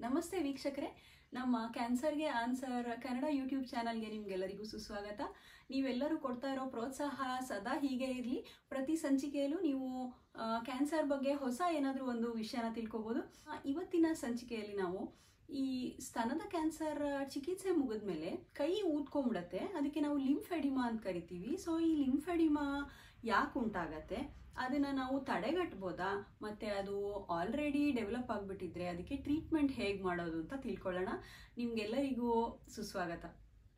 ನಮಸ್ತೆ ವೀಕ್ಷಕರೇ ನಮ್ಮ ಕ್ಯಾನ್ಸರ್ಗೆ ಆನ್ಸರ್ ಕನ್ನಡ ಯೂಟ್ಯೂಬ್ ಚಾನಲ್ಗೆ ನಿಮ್ಗೆಲ್ಲರಿಗೂ ಸುಸ್ವಾಗತ ನೀವೆಲ್ಲರೂ ಕೊಡ್ತಾ ಇರೋ ಪ್ರೋತ್ಸಾಹ ಸದಾ ಹೀಗೆ ಇರಲಿ ಪ್ರತಿ ಸಂಚಿಕೆಯಲ್ಲೂ ನೀವು ಆ, ಕ್ಯಾನ್ಸರ್ ಬಗ್ಗೆ ಹೊಸ ಏನಾದರೂ ಒಂದು ವಿಷಯನ ತಿಳ್ಕೊಬೋದು ಆ, ಇವತ್ತಿನ ಸಂಚಿಕೆಯಲ್ಲಿ ನಾವು ಈ ಸ್ತನದ ಕ್ಯಾನ್ಸರ್ ಚಿಕಿತ್ಸೆ ಮುಗಿದ್ಮೇಲೆ ಕೈ ಊದ್ಕೊಂಡ್ಬಿಡತ್ತೆ ಅದಕ್ಕೆ ನಾವು ಲಿಂಫೆಡಿಮಾ ಅಂತ ಕರಿತೀವಿ ಸೊ ಈ ಲಿಂಫೆಡಿಮಾ ಯಾಕೆ ಉಂಟಾಗತ್ತೆ ಅದನ್ನ ನಾವು ತಡೆಗಟ್ಬೋದಾ ಮತ್ತೆ ಅದು ಆಲ್ರೆಡಿ ಡೆವಲಪ್ ಆಗಿಬಿಟ್ಟಿದ್ರೆ ಅದಕ್ಕೆ ಟ್ರೀಟ್ಮೆಂಟ್ ಹೇಗೆ ಮಾಡೋದು ಅಂತ ತಿಳ್ಕೊಳ್ಳೋಣ ನಿಮ್ಗೆಲ್ಲರಿಗೂ ಸುಸ್ವಾಗತ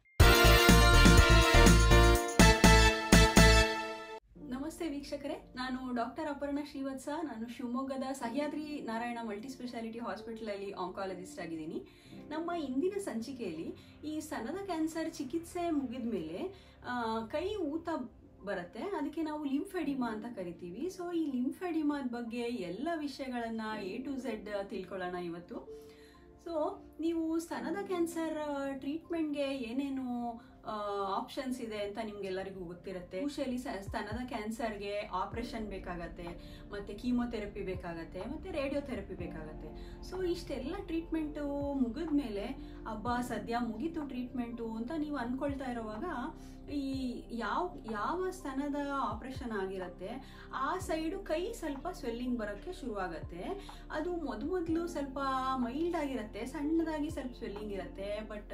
ನಮಸ್ತೆ ವೀಕ್ಷಕರೇ ನಾನು ಡಾಕ್ಟರ್ ಅಪರ್ಣ ಶ್ರೀವತ್ಸ ನಾನು ಶಿವಮೊಗ್ಗದ ಸಹ್ಯಾದ್ರಿ ನಾರಾಯಣ ಮಲ್ಟಿ ಸ್ಪೆಷಾಲಿಟಿ ಹಾಸ್ಪಿಟಲಲ್ಲಿ ಆಂಕಾಲಜಿಸ್ಟ್ ಆಗಿದ್ದೀನಿ ನಮ್ಮ ಇಂದಿನ ಸಂಚಿಕೆಯಲ್ಲಿ ಈ ಸ್ತನದ ಕ್ಯಾನ್ಸರ್ ಚಿಕಿತ್ಸೆ ಮುಗಿದ ಮೇಲೆ ಕೈ ಊತ ಬರುತ್ತೆ ಅದಕ್ಕೆ ನಾವು ಲಿಂಫೆಡಿಮಾ ಅಂತ ಕರಿತೀವಿ ಸೊ ಈ ಲಿಂಫೆಡಿಮಾದ ಬಗ್ಗೆ ಎಲ್ಲ ವಿಷಯಗಳನ್ನ ಎ ಟು ಝೆಡ್ ತಿಳ್ಕೊಳ್ಳೋಣ ಇವತ್ತು ಸೊ ನೀವು ಸ್ತನದ ಕ್ಯಾನ್ಸರ್ ಟ್ರೀಟ್ಮೆಂಟ್ಗೆ ಏನೇನು ಆಪ್ಷನ್ಸ್ ಇದೆ ಅಂತ ನಿಮ್ಗೆಲ್ಲರಿಗೂ ಗೊತ್ತಿರುತ್ತೆ ಯೂಶಲಿ ಸ್ತನದ ಕ್ಯಾನ್ಸರ್ಗೆ ಆಪರೇಷನ್ ಬೇಕಾಗತ್ತೆ ಮತ್ತೆ ಕೀಮೊಥೆರಪಿ ಬೇಕಾಗತ್ತೆ ಮತ್ತೆ ರೇಡಿಯೋಥೆರಪಿ ಬೇಕಾಗತ್ತೆ ಸೊ ಇಷ್ಟೆಲ್ಲ ಟ್ರೀಟ್ಮೆಂಟು ಮುಗಿದ ಮೇಲೆ ಅಬ್ಬಾ ಸದ್ಯ ಮುಗೀತು ಟ್ರೀಟ್ಮೆಂಟು ಅಂತ ನೀವು ಅನ್ಕೊಳ್ತಾ ಇರುವಾಗ ಈ ಯಾವ ಯಾವ ಸ್ತನದ ಆಪರೇಷನ್ ಆಗಿರತ್ತೆ ಆ ಸೈಡು ಕೈ ಸ್ವಲ್ಪ ಸ್ವೆಲ್ಲಿಂಗ್ ಬರೋಕ್ಕೆ ಶುರುವಾಗತ್ತೆ ಅದು ಮೊದಲು ಸ್ವಲ್ಪ ಮೈಲ್ಡ್ ಆಗಿರುತ್ತೆ ಸಣ್ಣದಾಗಿ ಸ್ವಲ್ಪ ಸ್ವೆಲ್ಲಿಂಗ್ ಇರುತ್ತೆ ಬಟ್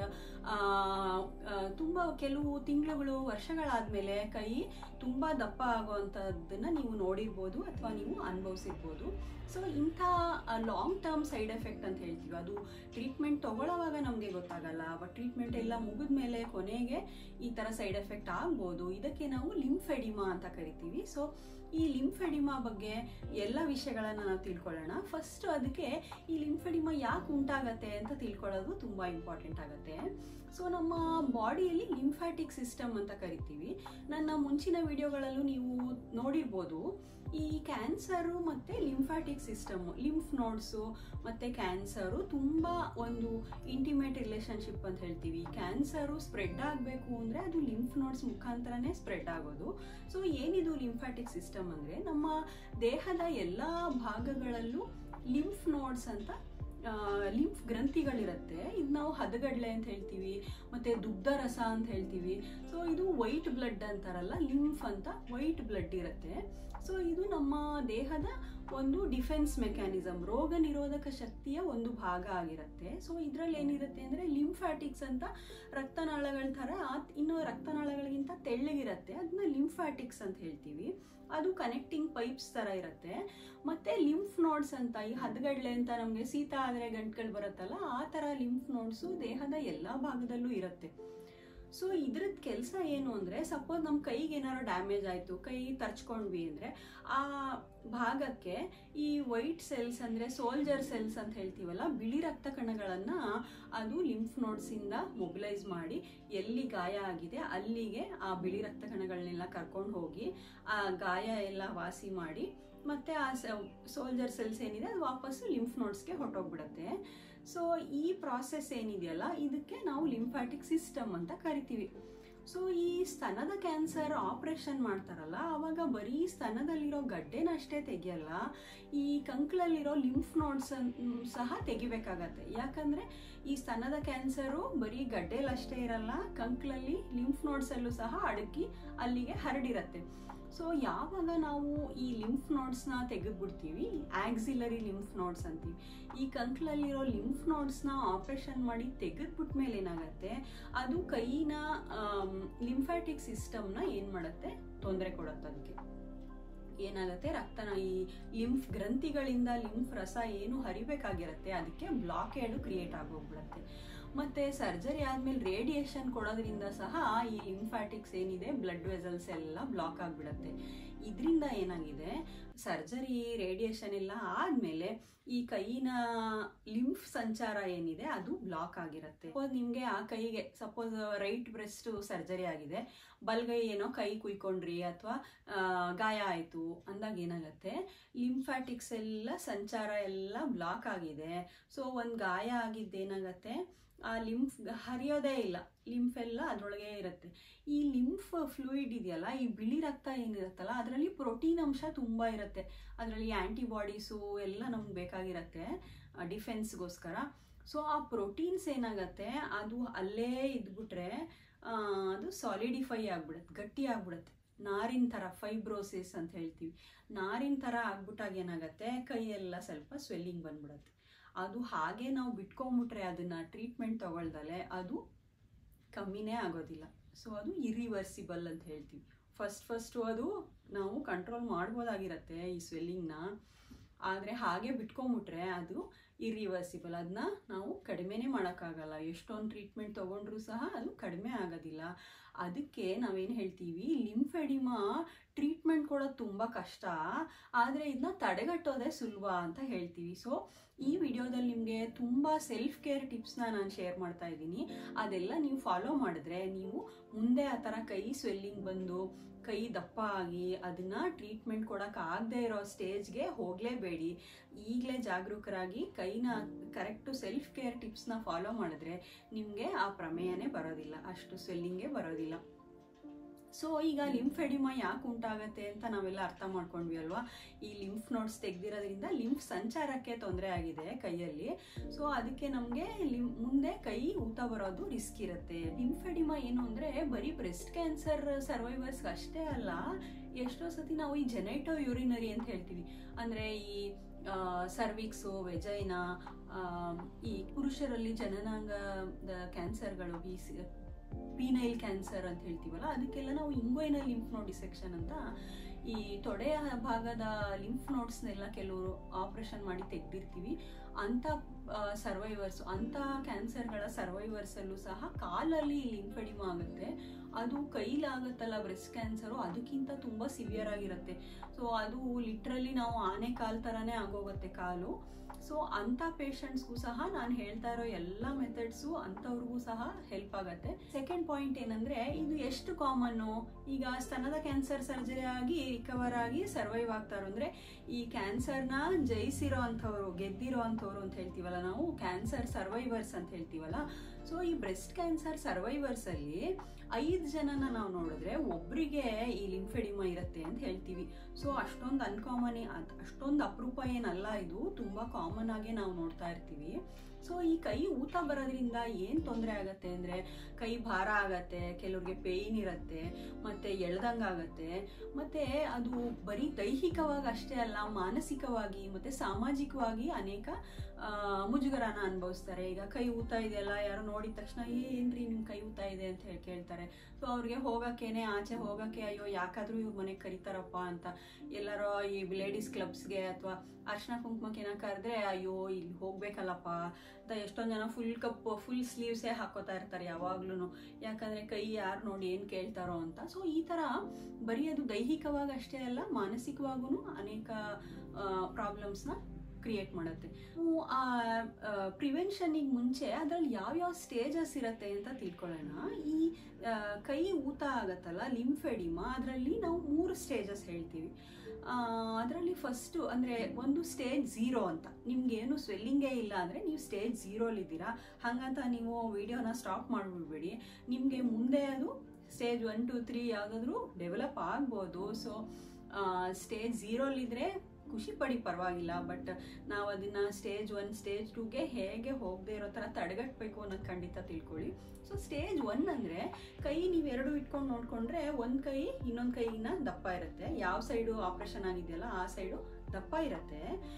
ತುಂಬ ಕೆಲವು ತಿಂಗಳುಗಳು ವರ್ಷಗಳಾದಮೇಲೆ ಕೈ ತುಂಬ ದಪ್ಪ ಆಗುವಂಥದ್ದನ್ನು ನೀವು ನೋಡಿರ್ಬೋದು ಅಥವಾ ನೀವು ಅನುಭವಿಸಿರ್ಬೋದು ಸೊ ಇಂಥ ಲಾಂಗ್ ಟರ್ಮ್ ಸೈಡ್ ಎಫೆಕ್ಟ್ ಅಂತ ಹೇಳ್ತೀವಿ ಅದು ಟ್ರೀಟ್ಮೆಂಟ್ ತಗೊಳ್ಳೋವಾಗ ನಮಗೆ ಗೊತ್ತಾಗಲ್ಲ ಬಟ್ ಟ್ರೀಟ್ಮೆಂಟ್ ಎಲ್ಲ ಮುಗಿದ ಮೇಲೆ ಕೊನೆಗೆ ಈ ಥರ ಸೈಡ್ ಎಫೆಕ್ಟ್ ಆಗ್ಬೋದು ಇದಕ್ಕೆ ನಾವು ಲಿಂಫೆಡಿಮಾ ಅಂತ ಕರಿತೀವಿ ಸೊ ಈ ಲಿಂಫೆಡಿಮಾ ಬಗ್ಗೆ ಎಲ್ಲ ವಿಷಯಗಳನ್ನು ನಾವು ತಿಳ್ಕೊಳ್ಳೋಣ ಫಸ್ಟ್ ಅದಕ್ಕೆ ಈ ಲಿಂಫೆಡಿಮಾ ಯಾಕೆ ಉಂಟಾಗತ್ತೆ ಅಂತ ತಿಳ್ಕೊಳ್ಳೋದು ತುಂಬ ಇಂಪಾರ್ಟೆಂಟ್ ಆಗುತ್ತೆ ಸೊ ನಮ್ಮ ಬಾಡಿಯಲ್ಲಿ ಲಿಂಫ್ಯಾಟಿಕ್ ಸಿಸ್ಟಮ್ ಅಂತ ಕರಿತೀವಿ ನನ್ನ ಮುಂಚಿನ ವಿಡಿಯೋಗಳಲ್ಲೂ ನೀವು ನೋಡಿರ್ಬೋದು ಈ ಕ್ಯಾನ್ಸರು ಮತ್ತು ಲಿಂಫ್ಯಾಟಿಕ್ ಸಿಸ್ಟಮ್ ಲಿಂಫ್ ನೋಡ್ಸು ಮತ್ತು ಕ್ಯಾನ್ಸರು ತುಂಬ ಒಂದು ಇಂಟಿಮೇಟ್ ರಿಲೇಶನ್ಶಿಪ್ ಅಂತ ಹೇಳ್ತೀವಿ ಕ್ಯಾನ್ಸರು ಸ್ಪ್ರೆಡ್ ಆಗಬೇಕು ಅಂದರೆ ಅದು ಲಿಂಫ್ ನೋಡ್ಸ್ ಮುಖಾಂತರನೇ ಸ್ಪ್ರೆಡ್ ಆಗೋದು ಸೊ ಏನಿದು ಲಿಂಫ್ಯಾಟಿಕ್ ಸಿಸ್ಟಮ್ ಅಂದರೆ ನಮ್ಮ ದೇಹದ ಎಲ್ಲ ಭಾಗಗಳಲ್ಲೂ ಲಿಂಫ್ ನೋಡ್ಸ್ ಅಂತ ಲಿಂಫ್ ಗ್ರಂಥಿಗಳಿರುತ್ತೆ ಇದು ನಾವು ಹದಗಡ್ಲೆ ಅಂತ ಹೇಳ್ತೀವಿ ಮತ್ತೆ ದುಗ್ಧ ರಸ ಅಂತ ಹೇಳ್ತೀವಿ ಸೊ ಇದು ವೈಟ್ ಬ್ಲಡ್ ಅಂತಾರಲ್ಲ ಲಿಂಫ್ ಅಂತ ವೈಟ್ ಬ್ಲಡ್ ಇರುತ್ತೆ ಸೊ ಇದು ನಮ್ಮ ದೇಹದ ಒಂದು ಡಿಫೆನ್ಸ್ ಮೆಕ್ಯಾನಿಸಮ್ ರೋಗ ನಿರೋಧಕ ಶಕ್ತಿಯ ಒಂದು ಭಾಗ ಆಗಿರುತ್ತೆ ಸೊ ಇದರಲ್ಲಿ ಏನಿರುತ್ತೆ ಅಂದರೆ ಲಿಂಫ್ಯಾಟಿಕ್ಸ್ ಅಂತ ರಕ್ತನಾಳಗಳ ಥರ ಇನ್ನು ರಕ್ತನಾಳಗಳಿಗಿಂತ ತೆಳ್ಳಗಿರುತ್ತೆ ಅದನ್ನ ಲಿಂಫ್ಯಾಟಿಕ್ಸ್ ಅಂತ ಹೇಳ್ತೀವಿ ಅದು ಕನೆಕ್ಟಿಂಗ್ ಪೈಪ್ಸ್ ಥರ ಇರುತ್ತೆ ಮತ್ತೆ ಲಿಂಫ್ ನೋಡ್ಸ್ ಅಂತ ಈ ಹದಗಡ್ಲೆ ಅಂತ ನಮಗೆ ಶೀತ ಆದರೆ ಗಂಟುಗಳು ಬರುತ್ತಲ್ಲ ಆ ಥರ ಲಿಂಫ್ ನೋಡ್ಸು ದೇಹದ ಎಲ್ಲ ಭಾಗದಲ್ಲೂ ಇರುತ್ತೆ ಸೊ ಇದ್ರದ್ದು ಕೆಲಸ ಏನು ಅಂದರೆ ಸಪೋಸ್ ನಮ್ಮ ಕೈಗೆ ಏನಾದ್ರು ಡ್ಯಾಮೇಜ್ ಆಯಿತು ಕೈ ತರ್ಚ್ಕೊಂಡ್ವಿ ಅಂದರೆ ಆ ಭಾಗಕ್ಕೆ ಈ ವೈಟ್ ಸೆಲ್ಸ್ ಅಂದರೆ ಸೋಲ್ಜರ್ ಸೆಲ್ಸ್ ಅಂತ ಹೇಳ್ತೀವಲ್ಲ ಬಿಳಿ ರಕ್ತ ಕಣಗಳನ್ನು ಅದು ಲಿಂಫ್ ನೋಡ್ಸಿಂದ ಮೊಬಿಲೈಸ್ ಮಾಡಿ ಎಲ್ಲಿ ಗಾಯ ಆಗಿದೆ ಅಲ್ಲಿಗೆ ಆ ಬಿಳಿ ರಕ್ತ ಕಣಗಳನ್ನೆಲ್ಲ ಕರ್ಕೊಂಡು ಹೋಗಿ ಆ ಗಾಯ ಎಲ್ಲ ವಾಸಿ ಮಾಡಿ ಮತ್ತೆ ಆ ಸೋಲ್ಜರ್ ಸೆಲ್ಸ್ ಏನಿದೆ ಅದು ವಾಪಸ್ಸು ಲಿಂಫ್ ನೋಡ್ಸ್ಗೆ ಹೊಟ್ಟೋಗ್ಬಿಡುತ್ತೆ ಸೊ ಈ ಪ್ರಾಸೆಸ್ ಏನಿದೆಯಲ್ಲ ಇದಕ್ಕೆ ನಾವು ಲಿಂಫ್ಯಾಟಿಕ್ ಸಿಸ್ಟಮ್ ಅಂತ ಕರಿತೀವಿ ಸೊ ಈ ಸ್ತನದ ಕ್ಯಾನ್ಸರ್ ಆಪರೇಷನ್ ಮಾಡ್ತಾರಲ್ಲ ಆವಾಗ ಬರೀ ಸ್ತನದಲ್ಲಿರೋ ಗಡ್ಡೆನಷ್ಟೇ ತೆಗಿಯಲ್ಲ ಈ ಕಂಕ್ಳಲ್ಲಿರೋ ಲಿಂಫ್ ನೋಡ್ಸ್ ಸಹ ತೆಗಿಬೇಕಾಗತ್ತೆ ಯಾಕಂದರೆ ಈ ಸ್ತನದ ಕ್ಯಾನ್ಸರು ಬರೀ ಗಡ್ಡೆಲಷ್ಟೇ ಇರಲ್ಲ ಕಂಕ್ಳಲ್ಲಿ ಲಿಂಫ್ ನೋಡ್ಸಲ್ಲೂ ಸಹ ಅಡಗಿ ಅಲ್ಲಿಗೆ ಹರಡಿರತ್ತೆ ಸೊ ಯಾವಾಗ ನಾವು ಈ ಲಿಂಫ್ ನೋಡ್ಸ್ನ ತೆಗೆದ್ಬಿಡ್ತೀವಿ ಆಕ್ಸಿಲರಿ ಲಿಂಫ್ ನೋಡ್ಸ್ ಅಂತೀವಿ ಈ ಕಂಕ್ಳಲ್ಲಿರೋ ಲಿಂಫ್ ನೋಡ್ಸ್ನ ಆಪ್ರೇಷನ್ ಮಾಡಿ ತೆಗೆದ್ಬಿಟ್ಟ ಮೇಲೆ ಏನಾಗುತ್ತೆ ಅದು ಕೈನ ಲಿಂಫ್ಯಾಟಿಕ್ ಸಿಸ್ಟಮ್ನ ಏನು ಮಾಡುತ್ತೆ ತೊಂದರೆ ಕೊಡುತ್ತೆ ಅದಕ್ಕೆ ಏನಾಗುತ್ತೆ ರಕ್ತನ ಈ ಲಿಂಫ್ ಗ್ರಂಥಿಗಳಿಂದ ಲಿಂಫ್ ರಸ ಏನು ಹರಿಬೇಕಾಗಿರುತ್ತೆ ಅದಕ್ಕೆ ಬ್ಲಾಕೇಡು ಕ್ರಿಯೇಟ್ ಆಗೋಗ್ಬಿಡುತ್ತೆ ಮತ್ತೆ ಸರ್ಜರಿ ಆದ್ಮೇಲೆ ರೇಡಿಯೇಷನ್ ಕೊಡೋದ್ರಿಂದ ಸಹ ಈ ಲಿಂಫ್ಯಾಟಿಕ್ಸ್ ಏನಿದೆ ಬ್ಲಡ್ ವೆಸಲ್ಸ್ ಎಲ್ಲ ಬ್ಲಾಕ್ ಆಗಿಬಿಡುತ್ತೆ ಇದರಿಂದ ಏನಾಗಿದೆ ಸರ್ಜರಿ ರೇಡಿಯೇಷನ್ ಎಲ್ಲ ಆದಮೇಲೆ ಈ ಕೈನ ಲಿಂಫ್ ಸಂಚಾರ ಏನಿದೆ ಅದು ಬ್ಲಾಕ್ ಆಗಿರುತ್ತೆ ನಿಮಗೆ ಆ ಕೈಗೆ ಸಪೋಸ್ ರೈಟ್ ಬ್ರೆಸ್ಟ್ ಸರ್ಜರಿ ಆಗಿದೆ ಬಲ್ಗೈ ಏನೋ ಕೈ ಕುಯ್ಕೊಂಡ್ರಿ ಅಥವಾ ಗಾಯ ಆಯಿತು ಅಂದಾಗ ಏನಾಗುತ್ತೆ ಲಿಂಫ್ಯಾಟಿಕ್ಸ್ ಎಲ್ಲ ಸಂಚಾರ ಎಲ್ಲ ಬ್ಲಾಕ್ ಆಗಿದೆ ಸೊ ಒಂದು ಗಾಯ ಆಗಿದ್ದೇನಾಗತ್ತೆ ಆ ಲಿಂಫ್ ಹರಿಯೋದೇ ಇಲ್ಲ ಲಿಂಫ್ ಎಲ್ಲ ಅದರೊಳಗೆ ಇರುತ್ತೆ ಈ ಲಿಂಫ್ ಫ್ಲೂಯಿಡ್ ಇದೆಯಲ್ಲ ಈ ಬಿಳಿ ರಕ್ತ ಏನಿರುತ್ತಲ್ಲ ಅದರಲ್ಲಿ ಪ್ರೋಟೀನ್ ಅಂಶ ತುಂಬ ಇರುತ್ತೆ ಅದರಲ್ಲಿ ಆ್ಯಂಟಿಬಾಡೀಸು ಎಲ್ಲ ನಮ್ಗೆ ಬೇಕಾಗಿರುತ್ತೆ ಡಿಫೆನ್ಸ್ಗೋಸ್ಕರ ಸೊ ಆ ಪ್ರೋಟೀನ್ಸ್ ಏನಾಗತ್ತೆ ಅದು ಅಲ್ಲೇ ಇದ್ಬಿಟ್ರೆ ಆ, ಅದು ಸಾಲಿಡಿಫೈ ಆಗ್ಬಿಡುತ್ತೆ ಗಟ್ಟಿ ಆಗ್ಬಿಡುತ್ತೆ ನಾರಿನ ಥರ ಫೈಬ್ರೋಸಿಸ್ ಅಂತ ಹೇಳ್ತೀವಿ ನಾರಿನ ಥರ ಆಗ್ಬಿಟ್ಟಾಗ ಏನಾಗತ್ತೆ ಕೈಯೆಲ್ಲ ಸ್ವಲ್ಪ ಸ್ವೆಲ್ಲಿಂಗ್ ಬಂದ್ಬಿಡುತ್ತೆ ಅದು ಹಾಗೆ ನಾವು ಬಿಟ್ಕೊಂಬಿಟ್ರೆ ಅದನ್ನ ಟ್ರೀಟ್ಮೆಂಟ್ ತಗೊಳ್ದಲೆ ಅದು ಕಮ್ಮಿನೇ ಆಗೋದಿಲ್ಲ ಸೊ ಅದು ಇರಿವರ್ಸಿಬಲ್ ಅಂತ ಹೇಳ್ತೀವಿ ಫಸ್ಟ್ ಫಸ್ಟು ಅದು ನಾವು ಕಂಟ್ರೋಲ್ ಮಾಡ್ಬೋದಾಗಿರತ್ತೆ ಈ ಸ್ವೆಲ್ಲಿಂಗ್ನ ಆದರೆ ಹಾಗೆ ಬಿಟ್ಕೊಂಬಿಟ್ರೆ ಅದು ಇರಿವರ್ಸಿಬಲ್ ಅದನ್ನ ನಾವು ಕಡಿಮೆನೇ ಮಾಡೋಕ್ಕಾಗಲ್ಲ ಎಷ್ಟೊಂದು ಟ್ರೀಟ್ಮೆಂಟ್ ತೊಗೊಂಡ್ರೂ ಸಹ ಅದು ಕಡಿಮೆ ಆಗೋದಿಲ್ಲ ಅದಕ್ಕೆ ನಾವೇನು ಹೇಳ್ತೀವಿ ಲಿಂಫೆಡಿಮಾ ಟ್ರೀಟ್ಮೆಂಟ್ ಕೊಡೋದು ತುಂಬ ಕಷ್ಟ ಆದರೆ ಇದನ್ನ ತಡೆಗಟ್ಟೋದೇ ಸುಲಭ ಅಂತ ಹೇಳ್ತೀವಿ ಸೊ ಈ ವಿಡಿಯೋದಲ್ಲಿ ನಿಮಗೆ ತುಂಬ ಸೆಲ್ಫ್ ಕೇರ್ ಟಿಪ್ಸ್ನ ನಾನು ಶೇರ್ ಮಾಡ್ತಾ ಇದ್ದೀನಿ ಅದೆಲ್ಲ ನೀವು ಫಾಲೋ ಮಾಡಿದ್ರೆ ನೀವು ಮುಂದೆ ಆ ಥರ ಕೈ ಸ್ವೆಲ್ಲಿಂಗ್ ಬಂದು ಕೈ ದಪ್ಪ ಆಗಿ ಅದನ್ನ ಟ್ರೀಟ್ಮೆಂಟ್ ಕೊಡಕ್ಕೆ ಆಗದೆ ಇರೋ ಸ್ಟೇಜ್ಗೆ ಹೋಗಲೇಬೇಡಿ ಈಗಲೇ ಜಾಗರೂಕರಾಗಿ ಕೈನ ಕರೆಕ್ಟು ಸೆಲ್ಫ್ ಕೇರ್ ಟಿಪ್ಸ್ನ ಫಾಲೋ ಮಾಡಿದ್ರೆ ನಿಮಗೆ ಆ ಪ್ರಮೇಯನೇ ಬರೋದಿಲ್ಲ ಅಷ್ಟು ಸ್ವೆಲ್ಲಿಂಗೇ ಬರೋದಿಲ್ಲ ಸೊ ಈಗ ಲಿಂಫ್ ಎಡಿಮಾ ಯಾಕೆ ಉಂಟಾಗತ್ತೆ ಅಂತ ನಾವೆಲ್ಲ ಅರ್ಥ ಮಾಡ್ಕೊಂಡ್ವಿ ಅಲ್ವಾ ಈ ಲಿಂಫ್ ನೋಟ್ಸ್ ತೆಗ್ದಿರೋದ್ರಿಂದ ಲಿಂಫ್ ಸಂಚಾರಕ್ಕೆ ತೊಂದರೆ ಆಗಿದೆ ಕೈಯಲ್ಲಿ ಸೊ ಅದಕ್ಕೆ ನಮಗೆ ಲಿಂ ಮುಂದೆ ಕೈ ಊತ ಬರೋದು ರಿಸ್ಕ್ ಇರುತ್ತೆ ಲಿಂಫ್ ಎಡಿಮಾ ಏನು ಅಂದರೆ ಬರೀ ಬ್ರೆಸ್ಟ್ ಕ್ಯಾನ್ಸರ್ ಸರ್ವೈವರ್ಸ್ಗೆ ಅಷ್ಟೇ ಅಲ್ಲ ಎಷ್ಟೋ ಸತಿ ನಾವು ಈ ಜೆನೈಟೋ ಯೂರಿನರಿ ಅಂತ ಹೇಳ್ತೀವಿ ಅಂದರೆ ಈ ಸರ್ವಿಕ್ಸು ವೆಜೈನಾ ಈ ಪುರುಷರಲ್ಲಿ ಜನನಾಂಗದ ಕ್ಯಾನ್ಸರ್ಗಳು ಬಿ ಸಿ ಪೀನೈಲ್ ಕ್ಯಾನ್ಸರ್ ಅಂತ ಹೇಳ್ತೀವಲ್ಲ ಅದಕ್ಕೆಲ್ಲ ನಾವು ಇಂಗ್ವೈನಲ್ ಲಿಂಫ್ ನೋಡ್ ಡಿಸೆಕ್ಷನ್ ಅಂತ ಈ ತೊಡೆಯ ಭಾಗದ ಲಿಂಫ್ ನೋಟ್ಸ್ನೆಲ್ಲ ಕೆಲವರು ಆಪ್ರೇಷನ್ ಮಾಡಿ ತೆಗ್ದಿರ್ತೀವಿ ಅಂಥ ಸರ್ವೈವರ್ಸ್ ಅಂಥ ಕ್ಯಾನ್ಸರ್ಗಳ ಸರ್ವೈವರ್ಸಲ್ಲೂ ಸಹ ಕಾಲಲ್ಲಿ ಲಿಂಫೆಡಿಮಾ ಆಗುತ್ತೆ ಅದು ಕೈಲಾಗುತ್ತಲ್ಲ ಬ್ರೆಸ್ಟ್ ಕ್ಯಾನ್ಸರು ಅದಕ್ಕಿಂತ ತುಂಬ ಸಿವಿಯರ್ ಆಗಿರುತ್ತೆ ಸೊ ಅದು ಲಿಟ್ರಲಿ ನಾವು ಆನೆ ಕಾಲ್ ಥರನೇ ಆಗೋಗುತ್ತೆ ಕಾಲು ಸೊ ಅಂಥ ಪೇಷಂಟ್ಸ್ಗೂ ಸಹ ನಾನು ಹೇಳ್ತಾ ಇರೋ ಎಲ್ಲ ಮೆಥಡ್ಸು ಅಂಥವ್ರಿಗೂ ಸಹ ಹೆಲ್ಪ್ ಆಗುತ್ತೆ ಸೆಕೆಂಡ್ ಪಾಯಿಂಟ್ ಏನಂದ್ರೆ ಇದು ಎಷ್ಟು ಕಾಮನ್ನು ಈಗ ಸ್ತನದ ಕ್ಯಾನ್ಸರ್ ಸರ್ಜರಿ ಆಗಿ ರಿಕವರ್ ಆಗಿ ಸರ್ವೈವ್ ಆಗ್ತಾರೋ ಅಂದ್ರೆ ಈ ಕ್ಯಾನ್ಸರ್ನ ಜಯಿಸಿರೋ ಅಂಥವ್ರು ಗೆದ್ದಿರೋ ಅಂಥವ್ರು ಅಂತ ಹೇಳ್ತೀವಲ್ಲ ನಾವು ಕ್ಯಾನ್ಸರ್ ಸರ್ವೈವರ್ಸ್ ಅಂತ ಹೇಳ್ತೀವಲ್ಲ ಸೊ ಈ ಬ್ರೆಸ್ಟ್ ಕ್ಯಾನ್ಸರ್ ಸರ್ವೈವರ್ಸ್ ಅಲ್ಲಿ ಐದು ಜನನ ನಾವು ನೋಡಿದ್ರೆ ಒಬ್ರಿಗೆ ಈ ಲಿಂಫೆಡಿಮಾ ಇರುತ್ತೆ ಅಂತ ಹೇಳ್ತೀವಿ ಸೊ ಅಷ್ಟೊಂದು ಅನ್ಕಾಮನ್ ಅಷ್ಟೊಂದು ಅಪರೂಪ ಏನಲ್ಲ ಇದು ತುಂಬಾ ಕಾಮನ್ ಆಗಿ ನಾವು ನೋಡ್ತಾ ಇರ್ತೀವಿ ಸೊ ಈ ಕೈ ಊತ ಬರೋದ್ರಿಂದ ಏನು ತೊಂದರೆ ಆಗತ್ತೆ ಅಂದರೆ ಕೈ ಭಾರ ಆಗತ್ತೆ ಕೆಲವ್ರಿಗೆ ಪೇಯ್ನ್ ಇರುತ್ತೆ ಮತ್ತು ಎಳ್ದಂಗಾಗತ್ತೆ ಮತ್ತು ಅದು ಬರೀ ದೈಹಿಕವಾಗಿ ಅಷ್ಟೇ ಅಲ್ಲ ಮಾನಸಿಕವಾಗಿ ಮತ್ತು ಸಾಮಾಜಿಕವಾಗಿ ಅನೇಕ ಆ, ಮುಜುಗರನ ಅನುಭವಿಸ್ತಾರೆ ಈಗ ಕೈ ಊತ ಇದೆಯಲ್ಲ ಯಾರು ನೋಡಿದ ತಕ್ಷಣ ಏನ್ರಿ ನಿಮ್ ಕೈ ಊತ ಇದೆ ಅಂತ ಹೇಳಿ ಕೇಳ್ತಾರೆ ಸೊ ಅವ್ರಿಗೆ ಹೋಗಕ್ಕೇನೆ ಆಚೆ ಹೋಗಕ್ಕೆ ಅಯ್ಯೋ ಯಾಕಾದ್ರೂ ಇವ್ರ ಮನೆಗೆ ಕರೀತಾರಪ್ಪ ಅಂತ ಎಲ್ಲಾರೋ ಈ ಲೇಡೀಸ್ ಕ್ಲಬ್ಸ್ಗೆ ಅಥವಾ ಅರ್ಶನ ಕುಂಕುಮಕ್ಕೆ ಏನೋ ಕರೆದ್ರೆ ಅಯ್ಯೋ ಇಲ್ಲಿ ಹೋಗ್ಬೇಕಲ್ಲಪ್ಪ ಅಂತ ಎಷ್ಟೊಂದು ಜನ ಫುಲ್ ಕಪ್ ಫುಲ್ ಸ್ಲೀವ್ಸೇ ಹಾಕೋತಾ ಇರ್ತಾರೆ ಯಾವಾಗ್ಲೂ ಯಾಕಂದ್ರೆ ಕೈ ಯಾರು ನೋಡಿ ಏನು ಕೇಳ್ತಾರೋ ಅಂತ ಸೊ ಈ ಥರ ಬರೀ ಅದು ದೈಹಿಕವಾಗಿ ಅಷ್ಟೇ ಅಲ್ಲ ಮಾನಸಿಕವಾಗೂ ಅನೇಕ ಪ್ರಾಬ್ಲಮ್ಸ್ನ ಕ್ರಿಯೇಟ್ ಮಾಡುತ್ತೆ ನಾವು ಆ ಪ್ರಿವೆನ್ಷನಿಗೆ ಮುಂಚೆ ಅದರಲ್ಲಿ ಯಾವ್ಯಾವ ಸ್ಟೇಜಸ್ ಇರುತ್ತೆ ಅಂತ ತಿಳ್ಕೊಳ್ಳೋಣ ಈ ಆ, ಕೈ ಊತ ಆಗತ್ತಲ್ಲ ಲಿಂಫೆಡಿಮಾ ಅದರಲ್ಲಿ ನಾವು ಮೂರು ಸ್ಟೇಜಸ್ ಹೇಳ್ತೀವಿ ಅದರಲ್ಲಿ ಫಸ್ಟು ಅಂದರೆ ಒಂದು ಸ್ಟೇಜ್ ಝೀರೋ ಅಂತ ನಿಮ್ಗೇನು ಸ್ವೆಲ್ಲಿಂಗೇ ಇಲ್ಲ ಅಂದರೆ ನೀವು ಸ್ಟೇಜ್ ಝೀರೋಲಿದ್ದೀರಾ ಹಾಗಂತ ನೀವು ವಿಡಿಯೋನ ಸ್ಟಾಪ್ ಮಾಡಿಬಿಡ್ಬೇಡಿ ನಿಮಗೆ ಮುಂದೆ ಅದು ಸ್ಟೇಜ್ ಒನ್ ಟು ತ್ರೀ ಯಾವುದಾದ್ರೂ ಡೆವಲಪ್ ಆಗ್ಬೋದು ಸೊ ಸ್ಟೇಜ್ ಝೀರೋಲಿದ್ರೆ ಖುಷಿ ಪಡಿ ಪರವಾಗಿಲ್ಲ ಬಟ್ ನಾವು ಅದನ್ನ ಸ್ಟೇಜ್ ಒನ್ ಸ್ಟೇಜ್ ಟೂಗೆ ಹೇಗೆ ಹೋಗದೆ ಇರೋ ಥರ ತಡೆಗಟ್ಟಬೇಕು ಅನ್ನೋದು ಖಂಡಿತ ತಿಳ್ಕೊಳ್ಳಿ ಸೊ ಸ್ಟೇಜ್ ಒನ್ ಅಂದರೆ ಕೈ ನೀವು ಎರಡು ಇಟ್ಕೊಂಡು ನೋಡಿಕೊಂಡ್ರೆ ಒಂದು ಕೈ ಇನ್ನೊಂದು ಕೈಗಿನ ದಪ್ಪ ಇರುತ್ತೆ ಯಾವ ಸೈಡು ಆಪ್ರೇಷನ್ ಆಗಿದೆಯಲ್ಲ ಆ ಸೈಡು ದಪ್ಪ ಇರುತ್ತೆ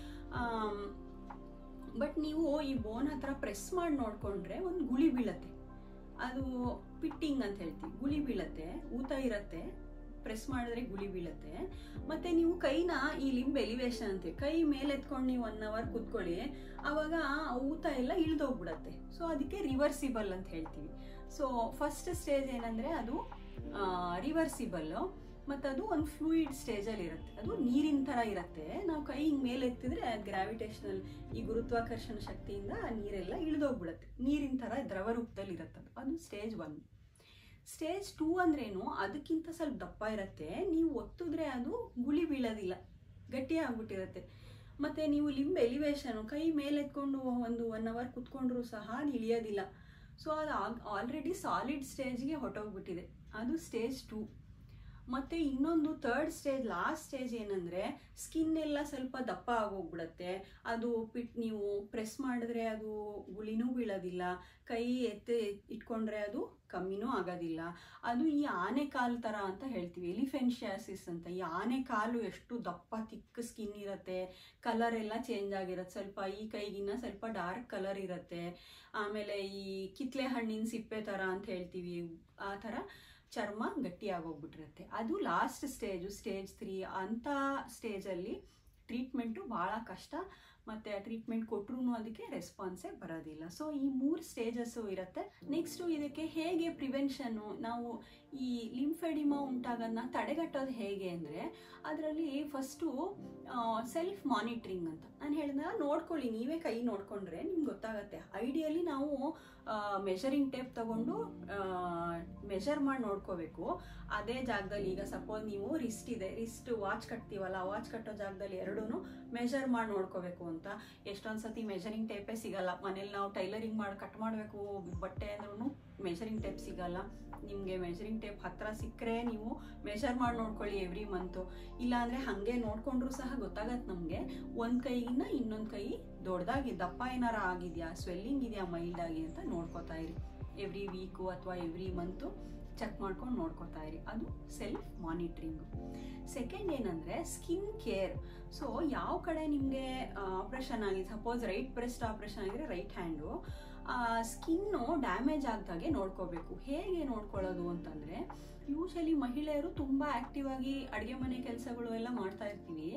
ಬಟ್ ನೀವು ಈ ಬೋನ್ ಹತ್ರ ಪ್ರೆಸ್ ಮಾಡಿ ನೋಡಿಕೊಂಡ್ರೆ ಒಂದು ಗುಳಿ ಬೀಳತ್ತೆ ಅದು ಪಿಟ್ಟಿಂಗ್ ಅಂತ ಹೇಳ್ತೀವಿ ಗುಳಿ ಬೀಳತ್ತೆ ಊತ ಇರತ್ತೆ ಪ್ರೆಸ್ ಮಾಡಿದ್ರೆ ಗುಳಿ ಬೀಳತ್ತೆ ಮತ್ತೆ ನೀವು ಕೈನ ಈ ಲಿಂಬ್ ಎಲಿವೇಶನ್ ಅಂತೀವಿ ಕೈ ಮೇಲೆ ಎತ್ಕೊಂಡು ನೀವು ಒನ್ ಅವರ್ ಕುತ್ಕೊಳ್ಳಿ ಅವಾಗ ಆ ಊತ ಎಲ್ಲ ಇಳ್ದೋಗ್ಬಿಡತ್ತೆ ಸೊ ಅದಕ್ಕೆ ರಿವರ್ಸಿಬಲ್ ಅಂತ ಹೇಳ್ತೀವಿ ಸೊ ಫಸ್ಟ್ ಸ್ಟೇಜ್ ಏನಂದ್ರೆ ಅದು ರಿವರ್ಸಿಬಲ್ ಮತ್ತು ಅದು ಒಂದು ಫ್ಲೂಯಿಡ್ ಸ್ಟೇಜಲ್ಲಿ ಇರುತ್ತೆ ಅದು ನೀರಿನ ಥರ ಇರುತ್ತೆ ನಾವು ಕೈ ಹಿಂಗೆ ಮೇಲೆ ಎತ್ತಿದ್ರೆ ಗ್ರಾವಿಟೇಷನಲ್ ಈ ಗುರುತ್ವಾಕರ್ಷಣ ಶಕ್ತಿಯಿಂದ ಆ ನೀರೆಲ್ಲ ಇಳಿದೋಗ್ಬಿಡುತ್ತೆ ನೀರಿನ ಥರ ದ್ರವ ರೂಪದಲ್ಲಿ ಇರುತ್ತೆ ಅದು ಅದು ಸ್ಟೇಜ್ ಒನ್ ಸ್ಟೇಜ್ ಟೂ ಅಂದ್ರೇನು ಅದಕ್ಕಿಂತ ಸ್ವಲ್ಪ ದಪ್ಪ ಇರುತ್ತೆ ನೀವು ಒತ್ತಿದ್ರೆ ಅದು ಗುಳಿ ಬೀಳೋದಿಲ್ಲ ಗಟ್ಟಿ ಆಗ್ಬಿಟ್ಟಿರುತ್ತೆ ಮತ್ತು ನೀವು ಲಿಂಬ್ ಎಲಿವೇಶನು ಕೈ ಮೇಲೆ ಎತ್ಕೊಂಡು ಒಂದು ಒನ್ ಅವರ್ ಕುತ್ಕೊಂಡ್ರೂ ಸಹ ಅದು ಇಳಿಯೋದಿಲ್ಲ ಸೊ ಅದು ಆಲ್ರೆಡಿ ಸಾಲಿಡ್ ಸ್ಟೇಜ್ಗೆ ಹೊಟ್ಟೋಗ್ಬಿಟ್ಟಿದೆ ಅದು ಸ್ಟೇಜ್ ಟೂ ಮತ್ತು ಇನ್ನೊಂದು ಥರ್ಡ್ ಸ್ಟೇಜ್ ಲಾಸ್ಟ್ ಸ್ಟೇಜ್ ಏನಂದರೆ ಸ್ಕಿನ್ ಎಲ್ಲ ಸ್ವಲ್ಪ ದಪ್ಪ ಆಗೋಗ್ಬಿಡತ್ತೆ ಅದು ಪಿಟ್ ನೀವು ಪ್ರೆಸ್ ಮಾಡಿದ್ರೆ ಅದು ಗುಳಿನೂ ಬೀಳೋದಿಲ್ಲ ಕೈ ಎತ್ತಿ ಇಟ್ಕೊಂಡ್ರೆ ಅದು ಕಮ್ಮಿನೂ ಆಗೋದಿಲ್ಲ ಅದು ಈ ಆನೆ ಕಾಲು ಥರ ಅಂತ ಹೇಳ್ತೀವಿ ಎಲಿಫೆನ್ಶಿಯಾಸಿಸ್ ಅಂತ ಈ ಆನೆ ಕಾಲು ಎಷ್ಟು ದಪ್ಪ ತಿಕ್ಕ ಸ್ಕಿನ್ ಇರುತ್ತೆ ಕಲರ್ ಎಲ್ಲ ಚೇಂಜ್ ಆಗಿರುತ್ತೆ ಸ್ವಲ್ಪ ಈ ಕೈಗಿನ್ನ ಸ್ವಲ್ಪ ಡಾರ್ಕ್ ಕಲರ್ ಇರುತ್ತೆ ಆಮೇಲೆ ಈ ಕಿತ್ಲೆ ಹಣ್ಣಿನ ಸಿಪ್ಪೆ ಥರ ಅಂತ ಹೇಳ್ತೀವಿ ಆ ಥರ ಚರ್ಮ ಗಟ್ಟಿಯಾಗೋಗ್ಬಿಟ್ಟಿರುತ್ತೆ ಅದು ಲಾಸ್ಟ್ ಸ್ಟೇಜು ಸ್ಟೇಜ್ ತ್ರೀ ಅಂಥ ಸ್ಟೇಜಲ್ಲಿ ಟ್ರೀಟ್ಮೆಂಟು ಭಾಳ ಕಷ್ಟ ಮತ್ತು ಟ್ರೀಟ್ಮೆಂಟ್ ಕೊಟ್ಟರು ಅದಕ್ಕೆ ರೆಸ್ಪಾನ್ಸೇ ಬರೋದಿಲ್ಲ ಸೊ ಈ ಮೂರು ಸ್ಟೇಜಸ್ಸು ಇರುತ್ತೆ ನೆಕ್ಸ್ಟು ಇದಕ್ಕೆ ಹೇಗೆ ಪ್ರಿವೆನ್ಷನ್ನು ನಾವು ಈ ಲಿಂಫೆಡಿಮಾ ಉಂಟಾಗೋದನ್ನ ತಡೆಗಟ್ಟೋದು ಹೇಗೆ ಅಂದರೆ ಅದರಲ್ಲಿ ಫಸ್ಟು ಸೆಲ್ಫ್ ಮಾನಿಟ್ರಿಂಗ್ ಅಂತ ನಾನು ಹೇಳಿದ ನೋಡ್ಕೊಳ್ಳಿ ನೀವೇ ಕೈ ನೋಡ್ಕೊಂಡ್ರೆ ನಿಮ್ಗೆ ಗೊತ್ತಾಗತ್ತೆ ಐಡಿಯಲಿ ನಾವು ಮೆಷರಿಂಗ್ ಟೇಪ್ ತಗೊಂಡು ಮೆಷರ್ ಮಾಡಿ ನೋಡ್ಕೋಬೇಕು ಅದೇ ಜಾಗದಲ್ಲಿ ಈಗ ಸಪೋಸ್ ನೀವು ರಿಸ್ಟ್ ಇದೆ ರಿಸ್ಟ್ ವಾಚ್ ಕಟ್ತೀವಲ್ಲ ವಾಚ್ ಕಟ್ಟೋ ಜಾಗದಲ್ಲಿ ಎರಡೂ ಮೆಷರ್ ಮಾಡಿ ನೋಡ್ಕೋಬೇಕು ಅಂತ ಎಷ್ಟೊಂದು ಸತಿ ಮೆಷರಿಂಗ್ ಟೇಪೇ ಸಿಗಲ್ಲ ಮನೇಲಿ ನಾವು ಟೈಲರಿಂಗ್ ಮಾಡಿ ಕಟ್ ಮಾಡಬೇಕು ಬಟ್ಟೆ ಅಂದ್ರೂ ಮೆಷರಿಂಗ್ ಟೇಪ್ ಸಿಗಲ್ಲ ನಿಮಗೆ ಮೆಷರಿಂಗ್ ಟೇಪ್ ಹತ್ರ ಸಿಕ್ಕರೆ ನೀವು ಮೆಷರ್ ಮಾಡಿ ನೋಡ್ಕೊಳ್ಳಿ ಎವ್ರಿ ಮಂತು ಇಲ್ಲಾಂದರೆ ಹಾಗೆ ನೋಡ್ಕೊಂಡ್ರು ಸಹ ಗೊತ್ತಾಗತ್ತೆ ನಮಗೆ ಒಂದು ಕೈಗಿನ್ನ ಇನ್ನೊಂದು ಕೈ ದೊಡ್ಡದಾಗಿ ದಪ್ಪ ಏನಾರ ಆಗಿದೆಯಾ ಸ್ವೆಲ್ಲಿಂಗ್ ಇದೆಯಾ ಮೈಲ್ಡಾಗಿ ಅಂತ ನೋಡ್ಕೋತಾ ಇರಿ ಎವ್ರಿ ವೀಕು ಅಥವಾ ಎವ್ರಿ ಮಂತು ಚೆಕ್ ಮಾಡ್ಕೊಂಡು ನೋಡ್ಕೋತಾ ಇರಿ ಅದು ಸೆಲ್ಫ್ ಮಾನಿಟ್ರಿಂಗು ಸೆಕೆಂಡ್ ಏನಂದರೆ ಸ್ಕಿನ್ ಕೇರ್ ಸೊ ಯಾವ ಕಡೆ ನಿಮಗೆ ಆಪ್ರೇಷನ್ ಆಗಿದೆ ಸಪೋಸ್ ರೈಟ್ ಬ್ರೆಸ್ಟ್ ಆಪ್ರೇಷನ್ ಆಗಿದ್ರೆ ರೈಟ್ ಹ್ಯಾಂಡು ಸ್ಕಿನ್ನು ಡ್ಯಾಮೇಜ್ ಆಗ್ದಾಗೆ ನೋಡ್ಕೋಬೇಕು ಹೇಗೆ ನೋಡ್ಕೊಳ್ಳೋದು ಅಂತಂದರೆ ಯೂಶಲಿ ಮಹಿಳೆಯರು ತುಂಬ ಆ್ಯಕ್ಟಿವ್ ಆಗಿ ಅಡುಗೆ ಮನೆ ಕೆಲಸಗಳು ಎಲ್ಲ ಮಾಡ್ತಾ ಇರ್ತೀವಿ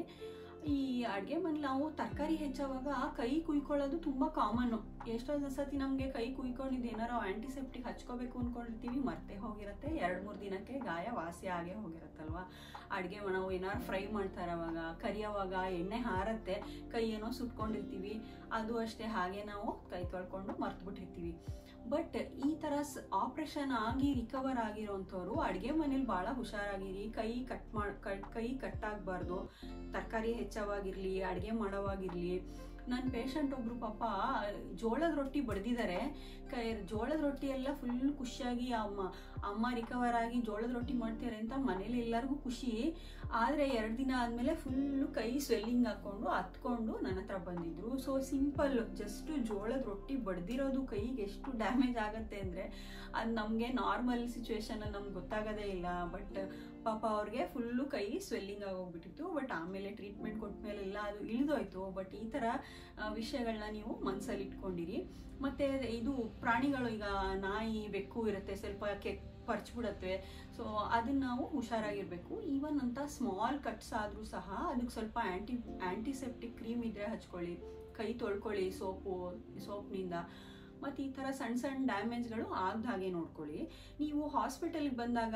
ಈ ಅಡುಗೆ ಮನೇಲಿ ನಾವು ತರಕಾರಿ ಹೆಚ್ಚುವಾಗ ಕೈ ಕುಯ್ಕೊಳ್ಳೋದು ತುಂಬ ಕಾಮನ್ನು ಎಷ್ಟೊಂದು ಸತಿ ನಮಗೆ ಕೈ ಕುಯ್ಕೊಂಡಿದ್ದು ಏನಾರೋ ಆ್ಯಂಟಿಸೆಪ್ಟಿಕ್ ಹಚ್ಕೋಬೇಕು ಅಂದ್ಕೊಂಡಿರ್ತೀವಿ ಮರ್ತೆ ಹೋಗಿರುತ್ತೆ ಎರಡು ಮೂರು ದಿನಕ್ಕೆ ಗಾಯ ವಾಸಿ ಆಗೇ ಹೋಗಿರುತ್ತಲ್ವ ಅಡುಗೆ ನಾವು ಏನಾರು ಫ್ರೈ ಮಾಡ್ತಾರೆ ಅವಾಗ ಕರಿಯೋವಾಗ ಎಣ್ಣೆ ಹಾರತ್ತೆ ಕೈ ಏನೋ ಸುಟ್ಕೊಂಡಿರ್ತೀವಿ ಅದು ಅಷ್ಟೇ ಹಾಗೆ ನಾವು ಕೈ ತೊಳ್ಕೊಂಡು ಮರ್ತ್ಬಿಟ್ಟಿರ್ತೀವಿ ಬಟ್ ಈ ಥರ ಆಪ್ರೇಷನ್ ಆಗಿ ರಿಕವರ್ ಆಗಿರೋಂಥವ್ರು ಅಡುಗೆ ಮನೇಲಿ ಭಾಳ ಹುಷಾರಾಗಿರಿ ಕೈ ಕಟ್ ಮಾಡಿ ಕೈ ಕಟ್ ಆಗಬಾರ್ದು ತರಕಾರಿ ಹೆಚ್ಚವಾಗಿರಲಿ ಅಡುಗೆ ಮಾಡೋವಾಗಿರಲಿ ನನ್ನ ಪೇಷಂಟ್ ಒಬ್ರು ಪಾಪ ಜೋಳದ ರೊಟ್ಟಿ ಬಡ್ದಿದ್ದಾರೆ ಕೈ ಜೋಳದ ರೊಟ್ಟಿ ಎಲ್ಲ ಫುಲ್ ಖುಷಿಯಾಗಿ ಅಮ್ಮ ಅಮ್ಮ ರಿಕವರ್ ಆಗಿ ಜೋಳದ ರೊಟ್ಟಿ ಮಾಡ್ತಾರೆ ಅಂತ ಮನೇಲಿ ಎಲ್ಲರಿಗೂ ಖುಷಿ ಆದರೆ ಎರಡು ದಿನ ಆದಮೇಲೆ ಫುಲ್ಲು ಕೈ ಸ್ವೆಲ್ಲಿಂಗ್ ಹಾಕ್ಕೊಂಡು ಹತ್ಕೊಂಡು ನನ್ನ ಹತ್ರ ಬಂದಿದ್ರು ಸೊ ಸಿಂಪಲ್ ಜಸ್ಟ್ ಜೋಳದ ರೊಟ್ಟಿ ಬಡ್ದಿರೋದು ಕೈಗೆ ಎಷ್ಟು ಡ್ಯಾಮೇಜ್ ಆಗುತ್ತೆ ಅಂದರೆ ಅದು ನಮಗೆ ನಾರ್ಮಲ್ ಸಿಚುವೇಶನಲ್ಲಿ ನಮ್ಗೆ ಗೊತ್ತಾಗೋದೇ ಇಲ್ಲ ಬಟ್ ಪಾಪ ಅವ್ರಿಗೆ ಫುಲ್ಲು ಕೈ ಸ್ವೆಲ್ಲಿಂಗ್ ಆಗೋಗ್ಬಿಟ್ಟಿತ್ತು ಬಟ್ ಆಮೇಲೆ ಟ್ರೀಟ್ಮೆಂಟ್ ಕೊಟ್ಟ ಮೇಲೆಲ್ಲ ಅದು ಇಳಿದೋಯ್ತು ಬಟ್ ಈ ಥರ ವಿಷಯಗಳನ್ನ ನೀವು ಮನಸ್ಸಲ್ಲಿ ಇಟ್ಕೊಂಡಿರಿ ಮತ್ತು ಇದು ಪ್ರಾಣಿಗಳು ಈಗ ನಾಯಿ ಬೆಕ್ಕು ಇರುತ್ತೆ ಸ್ವಲ್ಪ ಕೆ ಪರ್ಚ್ಬಿಡತ್ತೆ ಸೊ ಅದನ್ನ ನಾವು ಹುಷಾರಾಗಿರಬೇಕು ಈವನ್ ಅಂತ ಸ್ಮಾಲ್ ಕಟ್ಸ್ ಆದರೂ ಸಹ ಅದಕ್ಕೆ ಸ್ವಲ್ಪ ಆ್ಯಂಟಿ ಆ್ಯಂಟಿಸೆಪ್ಟಿಕ್ ಕ್ರೀಮ್ ಇದ್ದರೆ ಹಚ್ಕೊಳ್ಳಿ ಕೈ ತೊಳ್ಕೊಳ್ಳಿ ಸೋಪು ಸೋಪ್ನಿಂದ ಮತ್ತು ಈ ಥರ ಸಣ್ಣ ಸಣ್ಣ ಡ್ಯಾಮೇಜ್ಗಳು ಆಗದ ಹಾಗೆ ನೋಡ್ಕೊಳ್ಳಿ ನೀವು ಹಾಸ್ಪಿಟಲ್ಗೆ ಬಂದಾಗ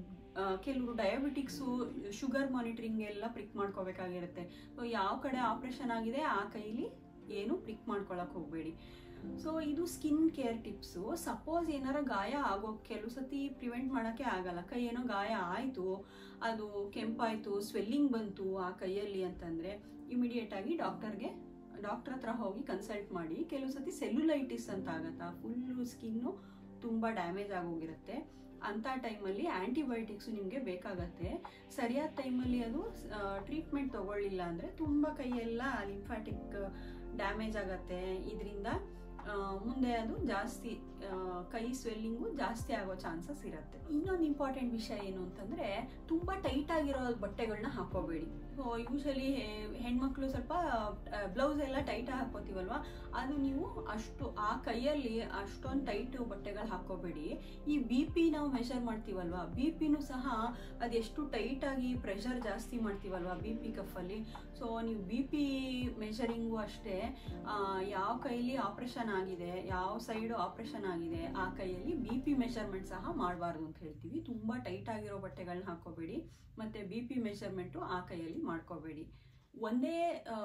ಕೆಲವರು ಡಯಾಬಿಟಿಕ್ಸು ಶುಗರ್ ಮಾನಿಟ್ರಿಂಗ್ ಎಲ್ಲ ಪ್ರಿಕ್ ಮಾಡ್ಕೋಬೇಕಾಗಿರುತ್ತೆ ಸೊ ಯಾವ ಕಡೆ ಆಪ್ರೇಷನ್ ಆಗಿದೆ ಆ ಕೈಲಿ ಏನು ಪ್ರಿಕ್ ಮಾಡ್ಕೊಳಕ್ಕೆ ಹೋಗಬೇಡಿ ಸೊ ಇದು ಸ್ಕಿನ್ ಕೇರ್ ಟಿಪ್ಸು ಸಪೋಸ್ ಏನಾರ ಗಾಯ ಆಗೋ ಕೆಲವು ಸತಿ ಪ್ರಿವೆಂಟ್ ಮಾಡೋಕ್ಕೆ ಆಗಲ್ಲ ಕೈ ಏನೋ ಗಾಯ ಆಯಿತು ಅದು ಕೆಂಪಾಯಿತು ಸ್ವೆಲ್ಲಿಂಗ್ ಬಂತು ಆ ಕೈಯಲ್ಲಿ ಅಂತಂದರೆ ಇಮಿಡಿಯೇಟಾಗಿ ಡಾಕ್ಟರ್ಗೆ ಡಾಕ್ಟರ್ ಹತ್ರ ಹೋಗಿ ಕನ್ಸಲ್ಟ್ ಮಾಡಿ ಕೆಲವು ಸತಿ ಸೆಲ್ಯುಲೈಟಿಸ್ ಅಂತ ಆಗತ್ತಾ ಫುಲ್ಲು ಸ್ಕಿನ್ನು ತುಂಬ ಡ್ಯಾಮೇಜ್ ಆಗೋಗಿರುತ್ತೆ ಅಂಥ ಟೈಮಲ್ಲಿ ಆ್ಯಂಟಿಬಯೋಟಿಕ್ಸು ನಿಮಗೆ ಬೇಕಾಗತ್ತೆ ಸರಿಯಾದ ಟೈಮಲ್ಲಿ ಅದು ಟ್ರೀಟ್ಮೆಂಟ್ ತೊಗೊಳ್ಳಿಲ್ಲ ಅಂದರೆ ತುಂಬ ಕೈಯೆಲ್ಲ ಲಿಂಫ್ಯಾಟಿಕ್ ಡ್ಯಾಮೇಜ್ ಆಗತ್ತೆ ಇದರಿಂದ ಮುಂದೆ ಅದು ಜಾಸ್ತಿ ಕೈ ಸ್ವೆಲ್ಲಿಂಗು ಜಾಸ್ತಿ ಆಗೋ ಚಾನ್ಸಸ್ ಇರುತ್ತೆ ಇನ್ನೊಂದು ಇಂಪಾರ್ಟೆಂಟ್ ವಿಷಯ ಏನು ಅಂತಂದರೆ ತುಂಬ ಟೈಟ್ ಆಗಿರೋ ಬಟ್ಟೆಗಳನ್ನ ಹಾಕೋಬೇಡಿ ಸೊ ಯೂಶಲಿ ಹೆಣ್ಮಕ್ಳು ಸ್ವಲ್ಪ ಬ್ಲೌಸ್ ಎಲ್ಲ ಟೈಟ್ ಹಾಕೋತೀವಲ್ವ ಅದು ನೀವು ಅಷ್ಟು ಆ ಕೈಯಲ್ಲಿ ಅಷ್ಟೊಂದು ಟೈಟ್ ಬಟ್ಟೆಗಳು ಹಾಕೋಬೇಡಿ ಈ ಬಿ ಪಿ ನಾವು ಮೆಷರ್ ಮಾಡ್ತೀವಲ್ವ ಬಿ ಪಿನೂ ಸಹ ಅದೆಷ್ಟು ಟೈಟಾಗಿ ಪ್ರೆಷರ್ ಜಾಸ್ತಿ ಮಾಡ್ತೀವಲ್ವ ಬಿ ಪಿ ಕಫಲ್ಲಿ ಸೊ ನೀವು ಬಿ ಪಿ ಮೆಷರಿಂಗು ಅಷ್ಟೇ ಯಾವ ಕೈಲಿ ಆಪ್ರೇಷನ್ ಆಗಿದೆ ಯಾವ ಸೈಡು ಆಪ್ರೇಷನ್ ಆಗಿದೆ ಆ ಕೈಯಲ್ಲಿ ಬಿ ಪಿ ಮೆಷರ್ಮೆಂಟ್ ಸಹ ಮಾಡಬಾರ್ದು ಅಂತ ಹೇಳ್ತೀವಿ ತುಂಬ ಟೈಟ್ ಆಗಿರೋ ಬಟ್ಟೆಗಳನ್ನ ಹಾಕೋಬೇಡಿ ಮತ್ತು ಬಿ ಪಿ ಮೆಷರ್ಮೆಂಟು ಆ ಕೈಯಲ್ಲಿ ಮಾಡ್ಕೋಬೇಡಿ ಒಂದೇ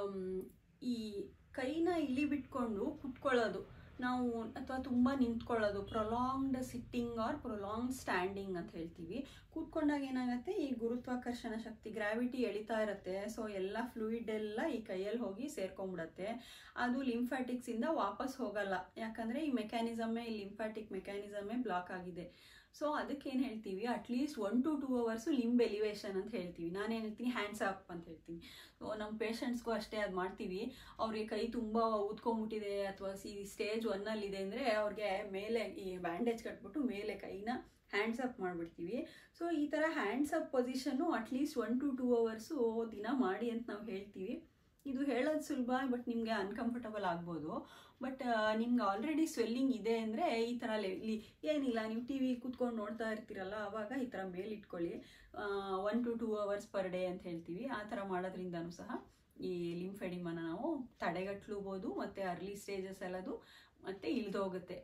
ಈ ಕೈನ ಇಲ್ಲಿ ಬಿಟ್ಕೊಂಡು ಕುತ್ಕೊಳ್ಳೋದು ನಾವು ಅಥವಾ ತುಂಬ ನಿಂತ್ಕೊಳ್ಳೋದು prolonged sitting or prolong standing ಅಂತ ಹೇಳ್ತೀವಿ ಕೂತ್ಕೊಂಡಾಗ ಏನಾಗುತ್ತೆ ಈ ಗುರುತ್ವಾಕರ್ಷಣ ಶಕ್ತಿ ಗ್ರಾವಿಟಿ ಎಳಿತಾ ಇರುತ್ತೆ ಸೊ ಎಲ್ಲ ಫ್ಲೂಯಿಡ್ ಎಲ್ಲ ಈ ಕೈಯಲ್ಲಿ ಹೋಗಿ ಸೇರ್ಕೊಂಡ್ಬಿಡತ್ತೆ ಅದು ಲಿಂಫ್ಯಾಟಿಕ್ಸಿಂದ ವಾಪಸ್ ಹೋಗಲ್ಲ ಯಾಕಂದರೆ ಈ ಮೆಕ್ಯಾನಿಸಮ್ಮೇ ಈ ಲಿಂಫ್ಯಾಟಿಕ್ ಮೆಕ್ಯಾನಿಸಮ್ಮೇ ಬ್ಲಾಕ್ ಆಗಿದೆ ಸೊ ಅದಕ್ಕೆ ಏನು ಹೇಳ್ತೀವಿ at least one to two hours limb elevation ಅಂತ ಹೇಳ್ತೀವಿ ನಾನೇನು ಹೇಳ್ತೀನಿ ಹ್ಯಾಂಡ್ಸ್ ಅಪ್ ಅಂತ ಹೇಳ್ತೀನಿ ಸೊ ನಮ್ಮ ಪೇಷಂಟ್ಸ್ಗೂ ಅಷ್ಟೇ ಅದು ಮಾಡ್ತೀವಿ ಅವ್ರಿಗೆ ಕೈ ತುಂಬ ಊದ್ಕೊಂಬಿಟ್ಟಿದೆ ಅಥವಾ ಸಿ ಸ್ಟೇಜ್ ಒನ್ನಲ್ಲಿದೆ ಅಂದರೆ ಅವ್ರಿಗೆ ಮೇಲೆ ಈ ಬ್ಯಾಂಡೇಜ್ ಕಟ್ಬಿಟ್ಟು ಮೇಲೆ ಕೈನ ಹ್ಯಾಂಡ್ಸ್ ಅಪ್ ಮಾಡಿಬಿಡ್ತೀವಿ ಸೊ ಈ ಥರ hands up position at least one to two hours ದಿನ ಮಾಡಿ ಅಂತ ನಾವು ಹೇಳ್ತೀವಿ ಇದು ಹೇಳೋದು ಸುಲಭ ಬಟ್ ನಿಮಗೆ ಅನ್ಕಂಫರ್ಟಬಲ್ ಆಗ್ಬೋದು ಬಟ್ ನಿಮ್ಗೆ ಆಲ್ರೆಡಿ ಸ್ವೆಲ್ಲಿಂಗ್ ಇದೆ ಅಂದರೆ ಈ ಥರ ಲಿ ಏನಿಲ್ಲ ನೀವು ಟಿ ವಿ ಕೂತ್ಕೊಂಡು ನೋಡ್ತಾ ಇರ್ತೀರಲ್ಲ ಆವಾಗ ಈ ಥರ ಮೇಲಿಟ್ಕೊಳ್ಳಿ one to two hours per day ಅಂತ ಹೇಳ್ತೀವಿ ಆ ಥರ ಮಾಡೋದ್ರಿಂದನೂ ಸಹ ಈ ಲಿಂಫೆಡಿಮನ ನಾವು ತಡೆಗಟ್ಲೂಬೋದು ಮತ್ತು ಅರ್ಲಿ ಸ್ಟೇಜಸ್ ಎಲ್ಲದು ಮತ್ತು ಇಳಿದೋಗುತ್ತೆ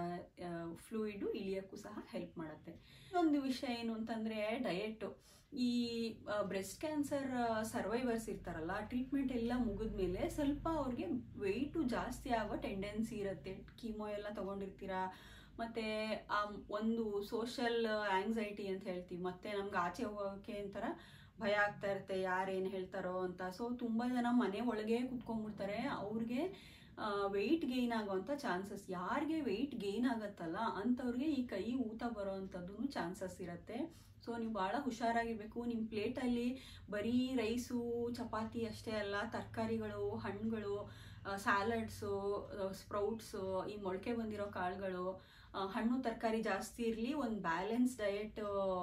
ಫ್ಲೂಯಿಡು ಇಳಿಯೋಕ್ಕೂ ಸಹ ಹೆಲ್ಪ್ ಮಾಡುತ್ತೆ ಇನ್ನೊಂದು ವಿಷಯ ಏನು ಅಂತಂದರೆ ಡಯೆಟ್ಟು ಈ ಬ್ರೆಸ್ಟ್ ಕ್ಯಾನ್ಸರ್ ಸರ್ವೈವರ್ಸ್ ಇರ್ತಾರಲ್ಲ ಟ್ರೀಟ್ಮೆಂಟ್ ಎಲ್ಲ ಮುಗಿದ್ಮೇಲೆ ಸ್ವಲ್ಪ ಅವ್ರಿಗೆ ವೆಯ್ಟು ಜಾಸ್ತಿ ಆಗೋ ಟೆಂಡೆನ್ಸಿ ಇರುತ್ತೆ ಕೀಮೋ ಎಲ್ಲ ತೊಗೊಂಡಿರ್ತೀರಾ ಮತ್ತು ಆ ಒಂದು ಸೋಷಲ್ ಆಂಗ್ಸೈಟಿ ಅಂತ ಹೇಳ್ತೀವಿ ಮತ್ತು ನಮ್ಗೆ ಆಚೆ ಹೋಗೋಕ್ಕೆ ಒಂಥರ ಭಯ ಆಗ್ತಾ ಇರುತ್ತೆ ಯಾರೇನು ಹೇಳ್ತಾರೋ ಅಂತ ಸೊ ತುಂಬ ಜನ ಮನೆ ಒಳಗೆ ಕುತ್ಕೊಂಡ್ಬಿಡ್ತಾರೆ ಅವ್ರಿಗೆ ವೆಯ್ಟ್ ಗೇನ್ ಆಗೋವಂಥ ಚಾನ್ಸಸ್ ಯಾರಿಗೆ ವೆಯ್ಟ್ ಗೇನ್ ಆಗುತ್ತಲ್ಲ ಅಂಥವ್ರಿಗೆ ಈ ಕೈ ಊತ ಬರೋ ಅಂಥದ್ದು ಚಾನ್ಸಸ್ ಇರುತ್ತೆ ಸೊ ನೀವು ಭಾಳ ಹುಷಾರಾಗಿರಬೇಕು ನಿಮ್ಮ ಪ್ಲೇಟಲ್ಲಿ ಬರೀ ರೈಸು ಚಪಾತಿ ಅಷ್ಟೇ ಅಲ್ಲ ತರಕಾರಿಗಳು ಹಣ್ಣುಗಳು ಸ್ಯಾಲಡ್ಸು ಸ್ಪ್ರೌಟ್ಸು ಈ ಮೊಳಕೆ ಬಂದಿರೋ ಕಾಳುಗಳು ಹಣ್ಣು ತರಕಾರಿ ಜಾಸ್ತಿ ಇರಲಿ ಒಂದು ಬ್ಯಾಲೆನ್ಸ್ ಡಯೆಟ್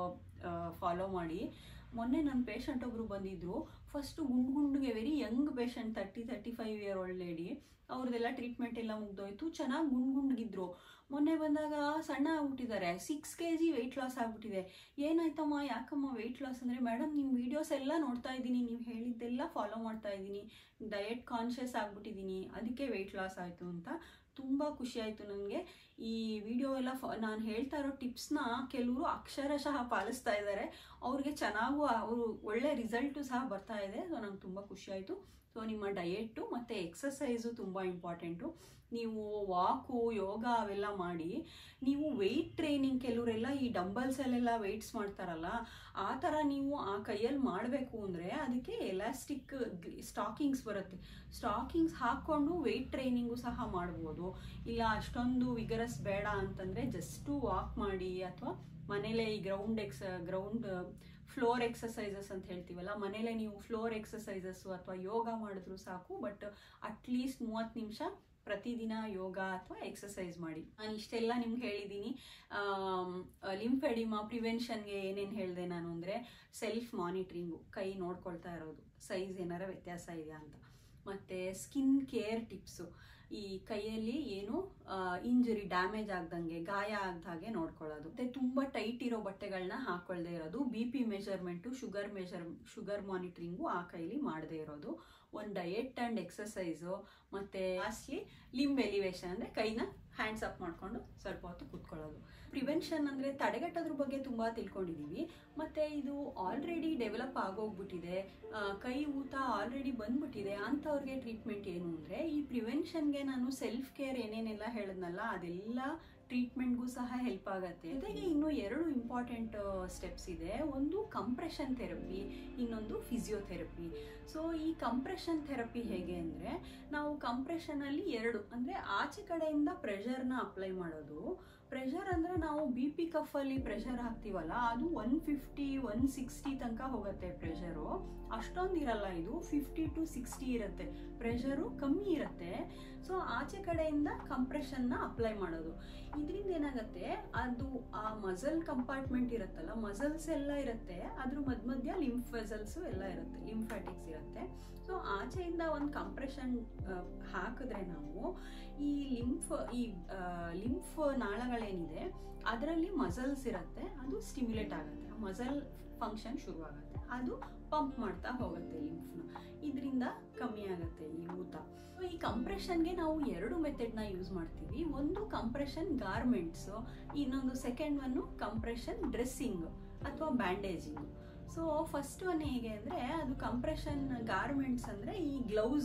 ಫಾಲೋ ಮಾಡಿ ಮೊನ್ನೆ ನನ್ನ ಪೇಷಂಟ್ ಒಬ್ಬರು ಬಂದಿದ್ದರು ಫಸ್ಟು ಗುಂಡು ಗುಂಡಿಗೆ very young patient thirty thirty five year old lady ಅವ್ರದ್ದೆಲ್ಲ ಟ್ರೀಟ್ಮೆಂಟ್ ಎಲ್ಲ ಮುಗ್ದೋಯ್ತು ಚೆನ್ನಾಗಿ ಗುಂಡು ಗುಂಡ್ಗಿದ್ರು ಮೊನ್ನೆ ಬಂದಾಗ ಸಣ್ಣ ಆಗ್ಬಿಟ್ಟಿದ್ದಾರೆ six K G weight loss ಆಗ್ಬಿಟ್ಟಿದೆ ಏನಾಯ್ತಮ್ಮ ಯಾಕಮ್ಮ ವೆಯ್ಟ್ ಲಾಸ್ ಅಂದರೆ ಮೇಡಮ್ ನಿಮ್ಮ ವೀಡಿಯೋಸ್ ಎಲ್ಲ ನೋಡ್ತಾ ಇದ್ದೀನಿ ನೀವು ಹೇಳಿದ್ದೆಲ್ಲ ಫಾಲೋ ಮಾಡ್ತಾ ಇದ್ದೀನಿ ಡಯೆಟ್ ಕಾನ್ಷಿಯಸ್ ಆಗ್ಬಿಟ್ಟಿದ್ದೀನಿ ಅದಕ್ಕೆ ವೆಯ್ಟ್ ಲಾಸ್ ಆಯಿತು ಅಂತ ತುಂಬ ಖುಷಿ ಆಯಿತು ನನಗೆ ಈ ವಿಡಿಯೋ ಎಲ್ಲ ಫ ನಾನು ಹೇಳ್ತಾ ಇರೋ ಟಿಪ್ಸ್ನ ಕೆಲವರು ಅಕ್ಷರಶಃ ಪಾಲಿಸ್ತಾ ಇದ್ದಾರೆ ಅವ್ರಿಗೆ ಚೆನ್ನಾಗೂ ಅವರು ಒಳ್ಳೆ ರಿಸಲ್ಟು ಸಹ ಬರ್ತಾ ಇದೆ ಸೊ ನಂಗೆ ತುಂಬ ಖುಷಿ ಆಯಿತು ಸೊ ನಿಮ್ಮ ಡಯೆಟ್ಟು ಮತ್ತು ಎಕ್ಸಸೈಸು ತುಂಬ ಇಂಪಾರ್ಟೆಂಟು ನೀವು ವಾಕು ಯೋಗ ಅವೆಲ್ಲ ಮಾಡಿ ನೀವು ವೆಯ್ಟ್ ಟ್ರೈನಿಂಗ್ ಕೆಲವರೆಲ್ಲ ಈ ಡಂಬಲ್ಸಲ್ಲೆಲ್ಲ ವೆಯ್ಟ್ಸ್ ಮಾಡ್ತಾರಲ್ಲ ಆ ಥರ ನೀವು ಆ ಕೈಯಲ್ಲಿ ಮಾಡಬೇಕು ಅಂದರೆ ಅದಕ್ಕೆ ಎಲಾಸ್ಟಿಕ್ ಸ್ಟಾಕಿಂಗ್ಸ್ ಬರುತ್ತೆ ಸ್ಟಾಕಿಂಗ್ಸ್ ಹಾಕ್ಕೊಂಡು ವೆಯ್ಟ್ ಟ್ರೈನಿಂಗು ಸಹ ಮಾಡ್ಬೋದು ಇಲ್ಲ ಅಷ್ಟೊಂದು ವಿಗರಸ್ ಬೇಡ ಅಂತಂದರೆ ಜಸ್ಟು ವಾಕ್ ಮಾಡಿ ಅಥವಾ ಮನೇಲೆ ಈ ground ex ground floor exercises ಅಂತ ಹೇಳ್ತೀವಲ್ಲ ಮನೇಲೆ ನೀವು ಫ್ಲೋರ್ ಎಕ್ಸಸೈಸಸ್ಸು ಅಥವಾ ಯೋಗ ಮಾಡಿದ್ರು ಸಾಕು ಬಟ್ ಅಟ್ಲೀಸ್ಟ್ ಮೂವತ್ತು ನಿಮಿಷ ಪ್ರತಿದಿನ ಯೋಗ ಅಥವಾ ಎಕ್ಸಸೈಸ್ ಮಾಡಿ ನಾನು ಇಷ್ಟೆಲ್ಲ ನಿಮ್ಗೆ ಹೇಳಿದ್ದೀನಿ ಲಿಂಫೆಡಿಮಾ ಪ್ರಿವೆನ್ಷನ್ಗೆ ಏನೇನು ಹೇಳಿದೆ ನಾನು ಅಂದರೆ ಸೆಲ್ಫ್ ಮಾನಿಟ್ರಿಂಗು ಕೈ ನೋಡ್ಕೊಳ್ತಾ ಇರೋದು ಸೈಜ್ ಏನಾರ ವ್ಯತ್ಯಾಸ ಇದೆಯಾ ಅಂತ ಮತ್ತು ಸ್ಕಿನ್ ಕೇರ್ ಟಿಪ್ಸು ಈ ಕೈಯಲ್ಲಿ ಏನು ಇಂಜುರಿ ಡ್ಯಾಮೇಜ್ ಆಗ್ದಂಗೆ ಗಾಯ ಆಗ್ದಾಗೆ ನೋಡ್ಕೊಳ್ಳೋದು ಮತ್ತೆ ತುಂಬ ಟೈಟ್ ಇರೋ ಬಟ್ಟೆಗಳನ್ನ ಹಾಕೊಳ್ದೇ ಇರೋದು B P measurement sugar measure sugar monitoring ಆ ಕೈಲಿ ಮಾಡದೇ ಇರೋದು ಒಂದು ಡಯೆಟ್ ಆ್ಯಂಡ್ ಎಕ್ಸಸೈಸು ಮತ್ತು ಲಾಸ್ಟ್ಲಿ ಲಿಂಬ್ ಎಲಿವೇಶನ್ ಅಂದರೆ ಕೈನ ಹ್ಯಾಂಡ್ಸ್ ಅಪ್ ಮಾಡಿಕೊಂಡು ಸ್ವಲ್ಪ ಹೊತ್ತು ಕೂತ್ಕೊಳ್ಳೋದು ಪ್ರಿವೆನ್ಷನ್ ಅಂದರೆ ತಡೆಗಟ್ಟೋದ್ರ ಬಗ್ಗೆ ತುಂಬ ತಿಳ್ಕೊಂಡಿದ್ದೀವಿ ಮತ್ತು ಇದು ಆಲ್ರೆಡಿ ಡೆವಲಪ್ ಆಗೋಗ್ಬಿಟ್ಟಿದೆ ಕೈ ಊತ ಆಲ್ರೆಡಿ ಬಂದ್ಬಿಟ್ಟಿದೆ ಅಂಥವ್ರಿಗೆ ಟ್ರೀಟ್ಮೆಂಟ್ ಏನು ಅಂದರೆ ಈ ಪ್ರಿವೆನ್ಷನ್ಗೆ ನಾನು ಸೆಲ್ಫ್ ಕೇರ್ ಏನೇನೆಲ್ಲ ಹೇಳಿದ್ನಲ್ಲ ಅದೆಲ್ಲ ಟ್ರೀಟ್ಮೆಂಟ್ಗೂ ಸಹ ಹೆಲ್ಪ್ ಆಗುತ್ತೆ ಜೊತೆಗೆ ಇನ್ನು ಎರಡು ಇಂಪಾರ್ಟೆಂಟ್ ಸ್ಟೆಪ್ಸ್ ಇದೆ ಒಂದು ಕಂಪ್ರೆಷನ್ ಥೆರಪಿ ಇನ್ನೊಂದು ಫಿಸಿಯೋಥೆರಪಿ ಸೊ ಈ ಕಂಪ್ರೆಷನ್ ಥೆರಪಿ ಹೇಗೆ ಅಂದರೆ ನಾವು ಕಂಪ್ರೆಷನಲ್ಲಿ ಎರಡು ಅಂದರೆ ಆಚೆ ಕಡೆಯಿಂದ ಪ್ರೆಷರ್ನ ಅಪ್ಲೈ ಮಾಡೋದು ಪ್ರೆಷರ್ ಅಂದರೆ ನಾವು ಬಿ ಪಿ ಕಫಲ್ಲಿ ಪ್ರೆಷರ್ ಹಾಕ್ತೀವಲ್ಲ ಅದು ಒನ್ ಫಿಫ್ಟಿ ಒನ್ ಸಿಕ್ಸ್ಟಿ ತನಕ ಹೋಗುತ್ತೆ ಪ್ರೆಷರು ಅಷ್ಟೊಂದು ಇರಲ್ಲ ಇದು ಫಿಫ್ಟಿ ಟು ಸಿಕ್ಸ್ಟಿ ಇರುತ್ತೆ ಪ್ರೆಷರು ಕಮ್ಮಿ ಇರುತ್ತೆ ಸೊ ಆಚೆ ಕಡೆಯಿಂದ ಕಂಪ್ರೆಷನ್ನ ಅಪ್ಲೈ ಮಾಡೋದು ಇದರಿಂದ ಏನಾಗುತ್ತೆ ಅದು ಆ ಮಸಲ್ ಕಂಪಾರ್ಟ್ಮೆಂಟ್ ಇರುತ್ತಲ್ಲ ಮಸಲ್ಸ್ ಎಲ್ಲ ಇರುತ್ತೆ ಅದ್ರ ಮಧ್ಯ ಮಧ್ಯ ಲಿಂಫ್ ವೆಸಲ್ಸು ಎಲ್ಲ ಇರುತ್ತೆ ಲಿಂಫ್ಯಾಟಿಕ್ಸ್ ಇರುತ್ತೆ ಸೊ ಆಚೆಯಿಂದ ಒಂದು ಕಂಪ್ರೆಷನ್ ಹಾಕಿದ್ರೆ ನಾವು ಈ ಲಿಂಫ್ ಈ ಲಿಂಫ್ ನಾಳಗಳೇನಿದೆ ಅದರಲ್ಲಿ ಮಸಲ್ಸ್ ಇರುತ್ತೆ ಅದು ಸ್ಟಿಮ್ಯುಲೇಟ್ ಆಗುತ್ತೆ ಮಸಲ್ ಫಂಕ್ಷನ್ ಶುರುವಾಗುತ್ತೆ ಅದು ಪಂಪ್ ಮಾಡ್ತಾ ಹೋಗುತ್ತೆ ಲಿಂಫ್ನ ಇದರಿಂದ ಕಮ್ಮಿ ಆಗುತ್ತೆ ಈ ಊತ ಈ ಕಂಪ್ರೆಷನ್ಗೆ ನಾವು ಎರಡು ಮೆಥಡ್ನ ಯೂಸ್ ಮಾಡ್ತೀವಿ ಒಂದು ಕಂಪ್ರೆಷನ್ ಗಾರ್ಮೆಂಟ್ಸು ಇನ್ನೊಂದು ಸೆಕೆಂಡ್ ಒನ್ನು ಕಂಪ್ರೆಷನ್ ಡ್ರೆಸ್ಸಿಂಗ್ ಅಥವಾ ಬ್ಯಾಂಡೇಜಿಂಗ್ ಸೊ ಫಸ್ಟ್ ಒನ್ ಹೇಗೆ ಅಂದರೆ ಅದು ಕಂಪ್ರೆಷನ್ ಗಾರ್ಮೆಂಟ್ಸ್ ಅಂದರೆ ಈ ಗ್ಲೌಸ್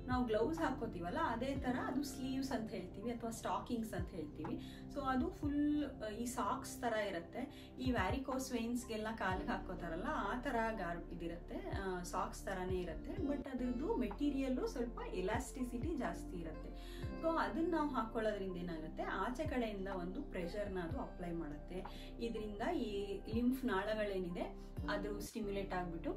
ನಾವು ಗ್ಲೌಸ್ ಹಾಕೋತೀವಲ್ಲ ಅದೇ ಥರ ಅದು ಸ್ಲೀವ್ಸ್ ಅಂತ ಹೇಳ್ತೀವಿ ಅಥವಾ ಸ್ಟಾಕಿಂಗ್ಸ್ ಅಂತ ಹೇಳ್ತೀವಿ ಸೊ ಅದು ಫುಲ್ ಈ ಸಾಕ್ಸ್ ಥರ ಇರುತ್ತೆ ಈ ವ್ಯಾರಿಕೋಸ್ ವೇನ್ಸ್ಗೆಲ್ಲ ಕಾಲಿಗೆ ಹಾಕೋತಾರಲ್ಲ ಆ ಥರ ಗಾರ್ ಇದಿರುತ್ತೆ ಸಾಕ್ಸ್ ಥರನೇ ಇರುತ್ತೆ ಬಟ್ ಅದ್ರದ್ದು ಮೆಟೀರಿಯಲ್ಲು ಸ್ವಲ್ಪ ಎಲಾಸ್ಟಿಸಿಟಿ ಜಾಸ್ತಿ ಇರುತ್ತೆ ಸೊ ಅದನ್ನ ನಾವು ಹಾಕೊಳ್ಳೋದ್ರಿಂದ ಏನಾಗುತ್ತೆ ಆಚೆ ಕಡೆಯಿಂದ ಒಂದು ಪ್ರೆಷರ್ನ ಅದು ಅಪ್ಲೈ ಮಾಡುತ್ತೆ ಇದರಿಂದ ಈ ಲಿಂಫ್ ನಾಳಗಳೇನಿದೆ ಅದು ಸ್ಟಿಮ್ಯುಲೇಟ್ ಆಗಿಬಿಟ್ಟು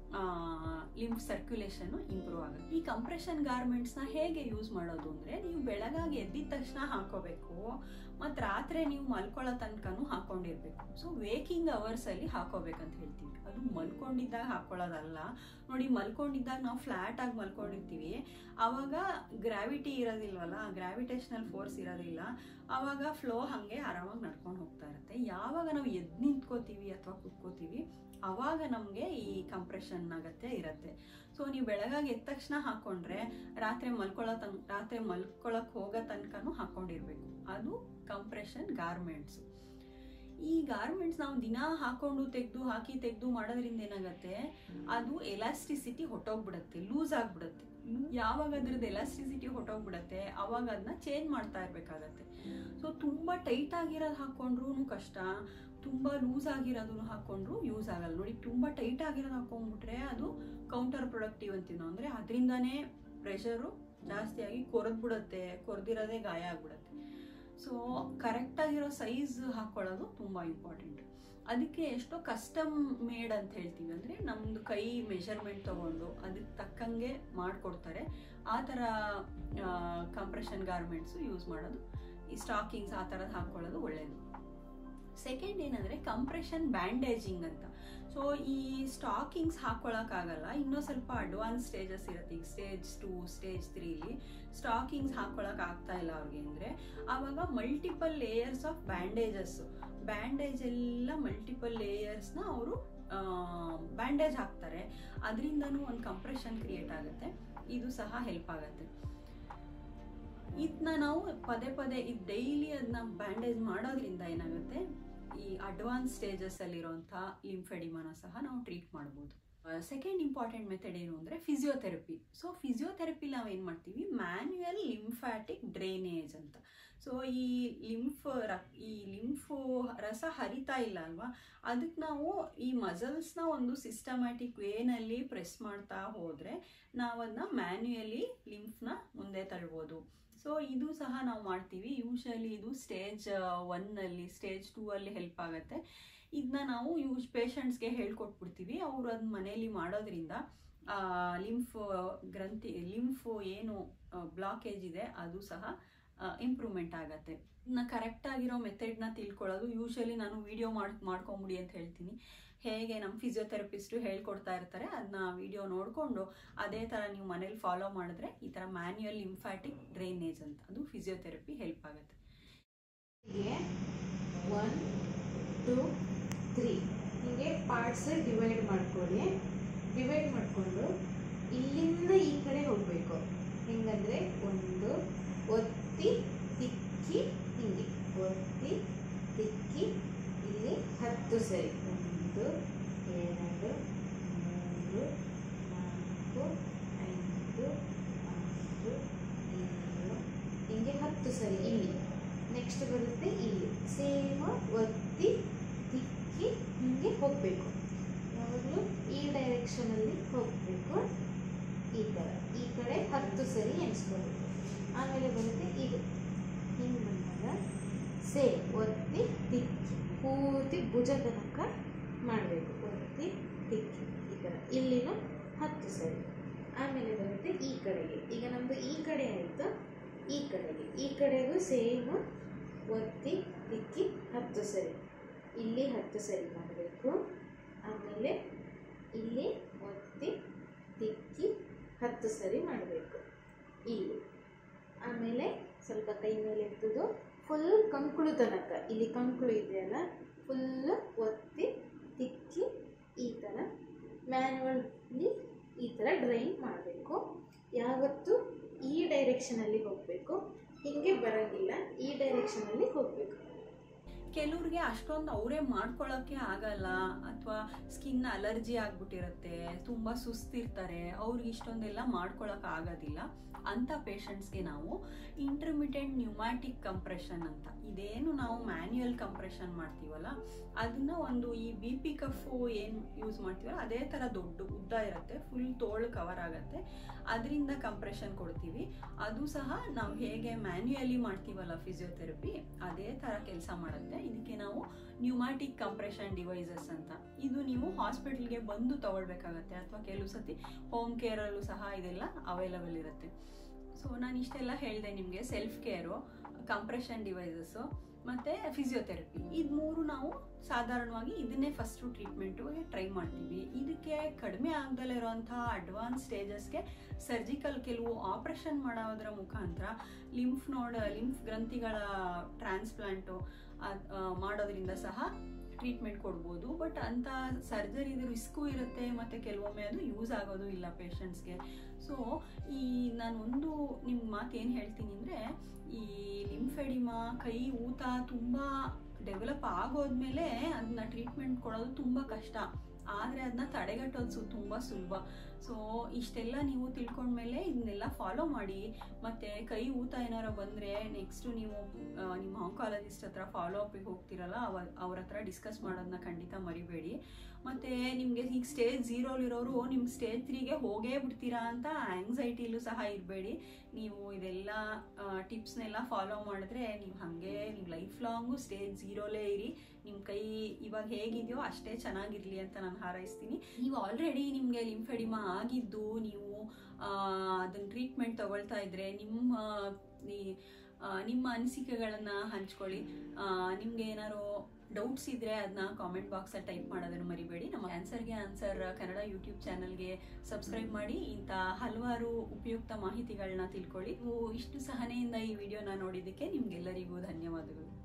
ಲಿಂಫ್ ಸರ್ಕ್ಯುಲೇಷನ್ ಇಂಪ್ರೂವ್ ಆಗುತ್ತೆ ಈ ಕಂಪ್ರೆಷನ್ ಗಾರ್ಮೆಂಟ್ಸ್ನ ಹೇಗೆ ಯೂಸ್ ಮಾಡೋದು ಅಂದರೆ ನೀವು ಬೆಳಗಾಗಿ ಎದ್ದಿದ ತಕ್ಷಣ ಹಾಕೋಬೇಕು ಮತ್ತು ರಾತ್ರಿ ನೀವು ಮಲ್ಕೊಳ್ಳೋ ತನಕನೂ ಹಾಕೊಂಡಿರ್ಬೇಕು ಸೊ ವೇಕಿಂಗ್ ಅವರ್ಸಲ್ಲಿ ಹಾಕೋಬೇಕಂತ ಹೇಳ್ತೀವಿ ಅದು ಮಲ್ಕೊಂಡಿದ್ದಾಗ ಹಾಕೊಳ್ಳೋದಲ್ಲ ನೋಡಿ ಮಲ್ಕೊಂಡಿದ್ದಾಗ ನಾವು ಫ್ಲ್ಯಾಟ್ ಆಗಿ ಮಲ್ಕೊಂಡಿರ್ತೀವಿ ಆವಾಗ ಗ್ರಾವಿಟಿ ಇರೋದಿಲ್ವಲ್ಲ ಗ್ರಾವಿಟೇಷನಲ್ ಫೋರ್ಸ್ ಇರೋದಿಲ್ಲ ಆವಾಗ ಫ್ಲೋ ಹಾಗೆ ಆರಾಮಾಗಿ ನಡ್ಕೊಂಡು ಹೋಗ್ತಾ ಇರುತ್ತೆ ಯಾವಾಗ ನಾವು ಎದ್ದು ನಿಂತ್ಕೋತೀವಿ ಅಥವಾ ಕುತ್ಕೋತೀವಿ ಅವಾಗ ನಮಗೆ ಈ ಕಂಪ್ರೆಷನ್ ಅಗತ್ಯ ಇರುತ್ತೆ ಸೊ ನೀವು ಬೆಳಗಾಗಿ ಎದ್ದ ತಕ್ಷಣ ಹಾಕೊಂಡ್ರೆ ರಾತ್ರಿ ಮಲ್ಕೊಳ್ಳೋ ತನ್ ರಾತ್ರಿ ಮಲ್ಕೊಳಕ್ ಹೋಗೋ ತನಕನೂ ಹಾಕೊಂಡಿರ್ಬೇಕು ಅದು ಕಂಪ್ರೆಷನ್ ಗಾರ್ಮೆಂಟ್ಸ್ ಈ ಗಾರ್ಮೆಂಟ್ಸ್ ನಾವು ದಿನ ಹಾಕೊಂಡು ತೆಗೆದು ಹಾಕಿ ತೆಗೆದು ಮಾಡೋದ್ರಿಂದ ಏನಾಗುತ್ತೆ ಅದು ಎಲಾಸ್ಟಿಸಿಟಿ ಹೊಟ್ಟೋಗ್ಬಿಡುತ್ತೆ ಲೂಸ್ ಆಗ್ಬಿಡುತ್ತೆ ಯಾವಾಗ ಅದ್ರದ್ದು ಎಲಾಸ್ಟಿಸಿಟಿ ಹೊಟ್ಟೋಗ್ಬಿಡುತ್ತೆ ಅವಾಗ ಅದನ್ನ ಚೇಂಜ್ ಮಾಡ್ತಾ ಇರ್ಬೇಕಾಗತ್ತೆ ಸೊ ತುಂಬ ಟೈಟ್ ಆಗಿರೋದು ಹಾಕೊಂಡ್ರು ಕಷ್ಟ ತುಂಬ ಲೂಸ್ ಆಗಿರೋದನ್ನು ಹಾಕೊಂಡ್ರು ಯೂಸ್ ಆಗಲ್ಲ ನೋಡಿ ತುಂಬ ಟೈಟ್ ಆಗಿರೋದು ಹಾಕೊಂಡ್ಬಿಟ್ರೆ ಅದು ಕೌಂಟರ್ ಪ್ರೊಡಕ್ಟಿವ್ ಅಂತೀವಿ ನಾವು ಅಂದರೆ ಅದರಿಂದನೇ ಪ್ರೆಷರು ಜಾಸ್ತಿ ಆಗಿ ಕೊರೆದ್ಬಿಡುತ್ತೆ ಕೊರೆದಿರೋದೇ ಗಾಯ ಆಗ್ಬಿಡುತ್ತೆ ಸೊ ಕರೆಕ್ಟಾಗಿರೋ ಸೈಜ್ ಹಾಕೊಳ್ಳೋದು ತುಂಬ ಇಂಪಾರ್ಟೆಂಟ್ ಅದಕ್ಕೆ ಎಷ್ಟೋ ಕಸ್ಟಮ್ ಮೇಡ್ ಅಂತ ಹೇಳ್ತೀವಿ ಅಂದರೆ ನಮ್ಮದು ಕೈ ಮೆಷರ್ಮೆಂಟ್ ತೊಗೊಂಡು ಅದಕ್ಕೆ ತಕ್ಕಂಗೆ ಮಾಡಿಕೊಡ್ತಾರೆ ಆ ಥರ ಕಂಪ್ರೆಷನ್ ಗಾರ್ಮೆಂಟ್ಸು ಯೂಸ್ ಮಾಡೋದು ಈ ಸ್ಟಾಕಿಂಗ್ಸ್ ಆ ಥರದ್ದು ಹಾಕ್ಕೊಳ್ಳೋದು ಒಳ್ಳೆಯದು ಸೆಕೆಂಡ್ ಏನಂದರೆ ಕಂಪ್ರೆಷನ್ ಬ್ಯಾಂಡೇಜಿಂಗ್ ಅಂತ ಸೊ ಈ ಸ್ಟಾಕಿಂಗ್ಸ್ ಹಾಕ್ಕೊಳಕ್ಕಾಗಲ್ಲ ಇನ್ನೂ ಸ್ವಲ್ಪ ಅಡ್ವಾನ್ಸ್ ಸ್ಟೇಜಸ್ ಇರುತ್ತೆ ಈಗ ಸ್ಟೇಜ್ ಟು ಸ್ಟೇಜ್ ತ್ರೀಲಿ ಸ್ಟಾಕಿಂಗ್ಸ್ ಹಾಕ್ಕೊಳಕ್ ಆಗ್ತಾ ಇಲ್ಲ ಅವ್ರಿಗೆ ಅಂದರೆ ಆವಾಗ multiple layers of bandages bandage ಎಲ್ಲ ಮಲ್ಟಿಪಲ್ ಲೇಯರ್ಸ್ನ ಅವರು ಬ್ಯಾಂಡೇಜ್ ಹಾಕ್ತಾರೆ ಅದರಿಂದನೂ ಒಂದು ಕಂಪ್ರೆಷನ್ ಕ್ರಿಯೇಟ್ ಆಗುತ್ತೆ ಇದು ಸಹ ಹೆಲ್ಪ್ ಆಗುತ್ತೆ ಇದನ್ನ ನಾವು ಪದೇ ಪದೇ ಇದು ಡೈಲಿ ಅದನ್ನ ಬ್ಯಾಂಡೇಜ್ ಮಾಡೋದ್ರಿಂದ ಏನಾಗುತ್ತೆ ಈ ಅಡ್ವಾನ್ಸ್ ಸ್ಟೇಜಸ್ ಅಲ್ಲಿರುವಂಥ ಲಿಂಫೆಡಿಮಾನ ಸಹ ನಾವು ಟ್ರೀಟ್ ಮಾಡ್ಬೋದು ಸೆಕೆಂಡ್ ಇಂಪಾರ್ಟೆಂಟ್ ಮೆಥಡ್ ಏನು ಅಂದರೆ ಫಿಸಿಯೋಥೆರಪಿ ಸೊ ಫಿಸಿಯೋಥೆರಪಿ ನಾವು ಏನು ಮಾಡ್ತೀವಿ ಮ್ಯಾನ್ಯುಯಲ್ ಲಿಂಫ್ಯಾಟಿಕ್ ಡ್ರೈನೇಜ್ ಅಂತ ಸೊ ಈ ಲಿಂಫ್ ರ ಈ ಲಿಂಫು ರಸ ಹರಿತಾ ಇಲ್ಲ ಅಲ್ವಾ ಅದಕ್ಕೆ ನಾವು ಈ ಮಸಲ್ಸ್ನ ಒಂದು ಸಿಸ್ಟಮ್ಯಾಟಿಕ್ ವೇನಲ್ಲಿ ಪ್ರೆಸ್ ಮಾಡ್ತಾ ಹೋದರೆ ನಾವು ಅದನ್ನ ಮ್ಯಾನ್ಯುಯಲಿ ಲಿಂಫ್ನ ಮುಂದೆ ತಳ್ಬೋದು ಸೊ ಇದು ಸಹ ನಾವು ಮಾಡ್ತೀವಿ ಯೂಶಲಿ ಇದು ಸ್ಟೇಜ್ ಒನ್ನಲ್ಲಿ ಸ್ಟೇಜ್ ಟೂ ಅಲ್ಲಿ ಹೆಲ್ಪ್ ಆಗುತ್ತೆ ಇದನ್ನ ನಾವು ಯೂಸ್ ಪೇಷಂಟ್ಸ್ಗೆ ಹೇಳ್ಕೊಟ್ಬಿಡ್ತೀವಿ ಅವರು ಅದನ್ನ ಮನೆಯಲ್ಲಿ ಮಾಡೋದ್ರಿಂದ ಲಿಂಫ್ ಗ್ರಂಥಿ ಲಿಂಫ್ ಏನು ಬ್ಲಾಕೇಜ್ ಇದೆ ಅದು ಸಹ ಇಂಪ್ರೂವ್ಮೆಂಟ್ ಆಗುತ್ತೆ ಇನ್ನು ಕರೆಕ್ಟಾಗಿರೋ ಮೆಥಡ್ನ ತಿಳ್ಕೊಳ್ಳೋದು ಯೂಶಲಿ ನಾನು ವಿಡಿಯೋ ಮಾಡಿ ಮಾಡ್ಕೊಂಬಿಡಿ ಅಂತ ಹೇಳ್ತೀನಿ ಹೇಗೆ ನಮ್ಮ ಫಿಸಿಯೋಥೆರಪಿಸ್ಟು ಹೇಳ್ಕೊಡ್ತಾ ಇರ್ತಾರೆ ಅದನ್ನ ವಿಡಿಯೋ ನೋಡಿಕೊಂಡು ಅದೇ ಥರ ನೀವು ಮನೇಲಿ ಫಾಲೋ ಮಾಡಿದ್ರೆ ಈ ಥರ ಮ್ಯಾನ್ಯುಯಲ್ ಲಿಂಫ್ಯಾಟಿಕ್ ಡ್ರೈನೇಜ್ ಅಂತ ಅದು ಫಿಸಿಯೋಥೆರಪಿ ಹೆಲ್ಪ್ ಆಗುತ್ತೆ ಹೀಗೆ ಒನ್ ಟೂ ತ್ರೀ ಹೀಗೆ ಪಾರ್ಟ್ಸ್ ಡಿವೈಡ್ ಮಾಡ್ಕೊಳ್ಳಿ ಡಿವೈಡ್ ಮಾಡಿಕೊಂಡು ಇಲ್ಲಿಂದ ಈ ಕಡೆ ಹೋಗಬೇಕು ಹೆಂಗಂದರೆ ಒಂದು ಒತ್ತಿ ತಿಕ್ಕಿ ಹಿಂಗೆ ಒತ್ತಿ ತಿಕ್ಕಿ ಇಲ್ಲಿ ಹತ್ತು ಸರಿ ಒಂದು ಎರಡು ಮೂರು ನಾಲ್ಕು ಐದು ಆರು ಏಳು ಹಿಂಗೆ ಹತ್ತು ಸರಿ ಇಲ್ಲಿ ನೆಕ್ಸ್ಟ್ ಬರುತ್ತೆ ಇಲ್ಲಿ ಸೇಮ್ ಒತ್ತಿ ತಿಕ್ಕಿ ಹಿಂಗೆ ಹೋಗಬೇಕು ಯಾವಾಗಲೂ ಈ ಡೈರೆಕ್ಷನಲ್ಲಿ ಹೋಗಬೇಕು ಈ ಥರ ಈ ಕಡೆ ಹತ್ತು ಸರಿ ಎಣಿಸ್ಕೋಬೇಕು ಆಮೇಲೆ ಬರುತ್ತೆ ಇದು ಹಿಂಗೆ ಬಂದಾಗ ಸೇಮ್ ಒತ್ತಿ ತಿಕ್ಕಿ ಪೂರ್ತಿ ಭುಜ ತನಕ ಮಾಡಬೇಕು ಒತ್ತಿ ತಿಕ್ಕಿ ಈ ಥರ ಇಲ್ಲಿನೂ ಹತ್ತು ಸರಿ ಆಮೇಲೆ ಬರುತ್ತೆ ಈ ಕಡೆಗೆ ಈಗ ನಮ್ಮದು ಈ ಕಡೆ ಆಯಿತು ಈ ಕಡೆಗೆ ಈ ಕಡೆಗೂ ಸೇಮು ಒತ್ತಿ ತಿಕ್ಕಿ ಹತ್ತು ಸರಿ ಇಲ್ಲಿ ಹತ್ತು ಸರಿ ಮಾಡಬೇಕು ಆಮೇಲೆ ಇಲ್ಲಿ ಒತ್ತಿ ತಿಕ್ಕಿ ಹತ್ತು ಸರಿ ಮಾಡಬೇಕು ಇಲ್ಲಿ ಆಮೇಲೆ ಸ್ವಲ್ಪ ಕೈ ಮೇಲೆ ಎತ್ತುದು ಫುಲ್ ಕಂಕುಳು ತನಕ ಇಲ್ಲಿ ಕಂಕುಳು ಇದೆಯಲ್ಲ ಫುಲ್ ಒತ್ತಿ ತಿಕ್ಕಿ ಈ ಥರ ಮ್ಯಾನ್ಯುವಲ್ಲಿ ಈ ಥರ ಡ್ರೈನ್ ಮಾಡಬೇಕು ಯಾವತ್ತೂ ಈ ಡೈರೆಕ್ಷನಲ್ಲಿ ಹೋಗಬೇಕು ಹೀಗೆ ಬರೋಂಗಿಲ್ಲ ಈ ಡೈರೆಕ್ಷನಲ್ಲಿ ಹೋಗಬೇಕು ಕೆಲವ್ರಿಗೆ ಅಷ್ಟೊಂದು ಅವರೇ ಮಾಡ್ಕೊಳ್ಳೋಕ್ಕೆ ಆಗಲ್ಲ ಅಥವಾ ಸ್ಕಿನ್ ಅಲರ್ಜಿ ಆಗ್ಬಿಟ್ಟಿರುತ್ತೆ ತುಂಬ ಸುಸ್ತಿರ್ತಾರೆ ಅವ್ರಿಗೆ ಇಷ್ಟೊಂದೆಲ್ಲ ಮಾಡ್ಕೊಳಕ್ ಆಗೋದಿಲ್ಲ ಅಂಥ ಪೇಷಂಟ್ಸ್ಗೆ ನಾವು ಇಂಟರ್ಮಿಟೆಂಟ್ ನ್ಯೂಮ್ಯಾಟಿಕ್ ಕಂಪ್ರೆಷನ್ ಅಂತ ಇದೇನು ನಾವು ಮ್ಯಾನ್ಯುಯಲ್ ಕಂಪ್ರೆಷನ್ ಮಾಡ್ತೀವಲ್ಲ ಅದನ್ನ ಒಂದು ಈ ಬಿ ಪಿ ಕಫು ಏನು ಯೂಸ್ ಮಾಡ್ತೀವಲ್ಲ ಅದೇ ಥರ ದೊಡ್ಡ ಉದ್ದ ಇರುತ್ತೆ ಫುಲ್ ತೋಳು ಕವರ್ ಆಗುತ್ತೆ ಅದರಿಂದ ಕಂಪ್ರೆಷನ್ ಕೊಡ್ತೀವಿ ಅದು ಸಹ ನಾವು ಹೇಗೆ ಮ್ಯಾನ್ಯುಯಲಿ ಮಾಡ್ತೀವಲ್ಲ ಫಿಸಿಯೋಥೆರಪಿ ಅದೇ ಥರ ಕೆಲಸ ಮಾಡುತ್ತೆ ಇದಕ್ಕೆ ನಾವು ನ್ಯೂಮ್ಯಾಟಿಕ್ ಕಂಪ್ರೆಷನ್ ಡಿವೈಸಸ್ ಅಂತ ಇದು ನೀವು ಹಾಸ್ಪಿಟಲ್ಗೆ ಬಂದು ತಗೊಳ್ಬೇಕಾಗತ್ತೆ ಅಥವಾ ಕೆಲವು ಸತಿ ಹೋಮ್ ಕೇರಲ್ಲೂ ಸಹ ಇದೆಲ್ಲ ಅವೈಲಬಲ್ ಇರುತ್ತೆ ಸೊ ನಾನು ಇಷ್ಟೆಲ್ಲ ಹೇಳಿದೆ ನಿಮಗೆ ಸೆಲ್ಫ್ ಕೇರು ಕಂಪ್ರೆಷನ್ ಡಿವೈಸಸ್ಸು ಮತ್ತು ಫಿಸಿಯೋಥೆರಪಿ ಇದು ಮೂರು ನಾವು ಸಾಧಾರಣವಾಗಿ ಇದನ್ನೇ ಫಸ್ಟು ಟ್ರೀಟ್ಮೆಂಟು ಟ್ರೈ ಮಾಡ್ತೀವಿ ಇದಕ್ಕೆ ಕಡಿಮೆ ಆಗದಲ್ಲೇ ಇರೋಂಥ ಅಡ್ವಾನ್ಸ್ ಸ್ಟೇಜಸ್ಗೆ ಸರ್ಜಿಕಲ್ ಕೆಲವು ಆಪ್ರೇಷನ್ ಮಾಡೋದ್ರ ಮುಖಾಂತರ ಲಿಂಫ್ ನೋಡ್ ಲಿಂಫ್ ಗ್ರಂಥಿಗಳ ಟ್ರಾನ್ಸ್ಪ್ಲಾಂಟು ಮಾಡೋದ್ರಿಂದ ಸಹ ಟ್ರೀಟ್ಮೆಂಟ್ ಕೊಡ್ಬೋದು ಬಟ್ ಅಂಥ ಸರ್ಜರಿದು ರಿಸ್ಕು ಇರುತ್ತೆ ಮತ್ತು ಕೆಲವೊಮ್ಮೆ ಅದು ಯೂಸ್ ಆಗೋದು ಇಲ್ಲ ಪೇಷಂಟ್ಸ್ಗೆ ಸೊ ಈ ನಾನು ಒಂದು ನಿಮ್ಮ ಮಾತು ಏನು ಹೇಳ್ತೀನಿ ಅಂದರೆ ಈ ಲಿಂಫೆಡಿಮಾ ಕೈ ಊತ ತುಂಬ ಡೆವಲಪ್ ಆಗೋದ್ಮೇಲೆ ಅದನ್ನ ಟ್ರೀಟ್ಮೆಂಟ್ ಕೊಡೋದು ತುಂಬ ಕಷ್ಟ ಆದರೆ ಅದನ್ನ ತಡೆಗಟ್ಟೋದು ಸು ತುಂಬ ಸುಲಭ ಸೊ ಇಷ್ಟೆಲ್ಲ ನೀವು ತಿಳ್ಕೊಂಡ್ಮೇಲೆ ಇದನ್ನೆಲ್ಲ ಫಾಲೋ ಮಾಡಿ ಮತ್ತು ಕೈ ಊತ ಏನಾರು ಬಂದರೆ ನೆಕ್ಸ್ಟು ನೀವು ಆ, ನಿಮ್ಮ ಆಂಕಾಲಜಿಸ್ಟ್ ಹತ್ರ ಫಾಲೋ ಅಪ್ಪಿಗೆ ಹೋಗ್ತಿರಲ್ಲ ಅವ ಅವ್ರ ಹತ್ರ ಡಿಸ್ಕಸ್ ಮಾಡೋದನ್ನ ಖಂಡಿತ ಮರಿಬೇಡಿ ಮತ್ತು ನಿಮಗೆ ಈಗ ಸ್ಟೇಜ್ ಝೀರೋಲಿರೋರು ನಿಮ್ಮ ಸ್ಟೇಜ್ ತ್ರೀಗೆ ಹೋಗೇ ಬಿಡ್ತೀರಾ ಅಂತ ಆ್ಯಂಗ್ಸೈಟಿಲೂ ಸಹ ಇರಬೇಡಿ ನೀವು ಇದೆಲ್ಲ ಟಿಪ್ಸ್ನೆಲ್ಲ ಫಾಲೋ ಮಾಡಿದ್ರೆ ನೀವು ಹಾಗೆ ನೀವು ಲೈಫ್ ಲಾಂಗು ಸ್ಟೇಜ್ ಝೀರೋಲೇ ಇರಿ ನಿಮ್ಮ ಕೈ ಇವಾಗ ಹೇಗಿದೆಯೋ ಅಷ್ಟೇ ಚೆನ್ನಾಗಿರಲಿ ಅಂತ ನಾನು ಹಾರೈಸ್ತೀನಿ ನೀವು ಆಲ್ರೆಡಿ ನಿಮಗೆ ಲಿಂಫೆಡಿಮಾ ಆಗಿದ್ದು ನೀವು ಅದನ್ನ ಟ್ರೀಟ್ಮೆಂಟ್ ತಗೊಳ್ತಾ ಇದ್ರೆ ನಿಮ್ಮ ಈ, ಆ, ನಿಮ್ಮ ಅನಿಸಿಕೆಗಳನ್ನು ಹಂಚ್ಕೊಳ್ಳಿ ನಿಮಗೆ ಏನಾದ್ರು ಡೌಟ್ಸ್ ಇದ್ರೆ ಅದನ್ನ ಕಾಮೆಂಟ್ ಬಾಕ್ಸಲ್ಲಿ ಟೈಪ್ ಮಾಡೋದನ್ನು ಮರಿಬೇಡಿ ನಮ್ಮ ಆನ್ಸರ್ಗೆ ಆನ್ಸರ್ ಕನ್ನಡ ಯೂಟ್ಯೂಬ್ ಚಾನಲ್ಗೆ ಸಬ್ಸ್ಕ್ರೈಬ್ ಮಾಡಿ ಇಂಥ ಹಲವಾರು ಉಪಯುಕ್ತ ಮಾಹಿತಿಗಳನ್ನ ತಿಳ್ಕೊಳ್ಳಿ ನೀವು ಇಷ್ಟು ಸಹನೆಯಿಂದ ಈ ವಿಡಿಯೋನ ನೋಡಿದ್ದಕ್ಕೆ ನಿಮ್ಗೆಲ್ಲರಿಗೂ ಧನ್ಯವಾದಗಳು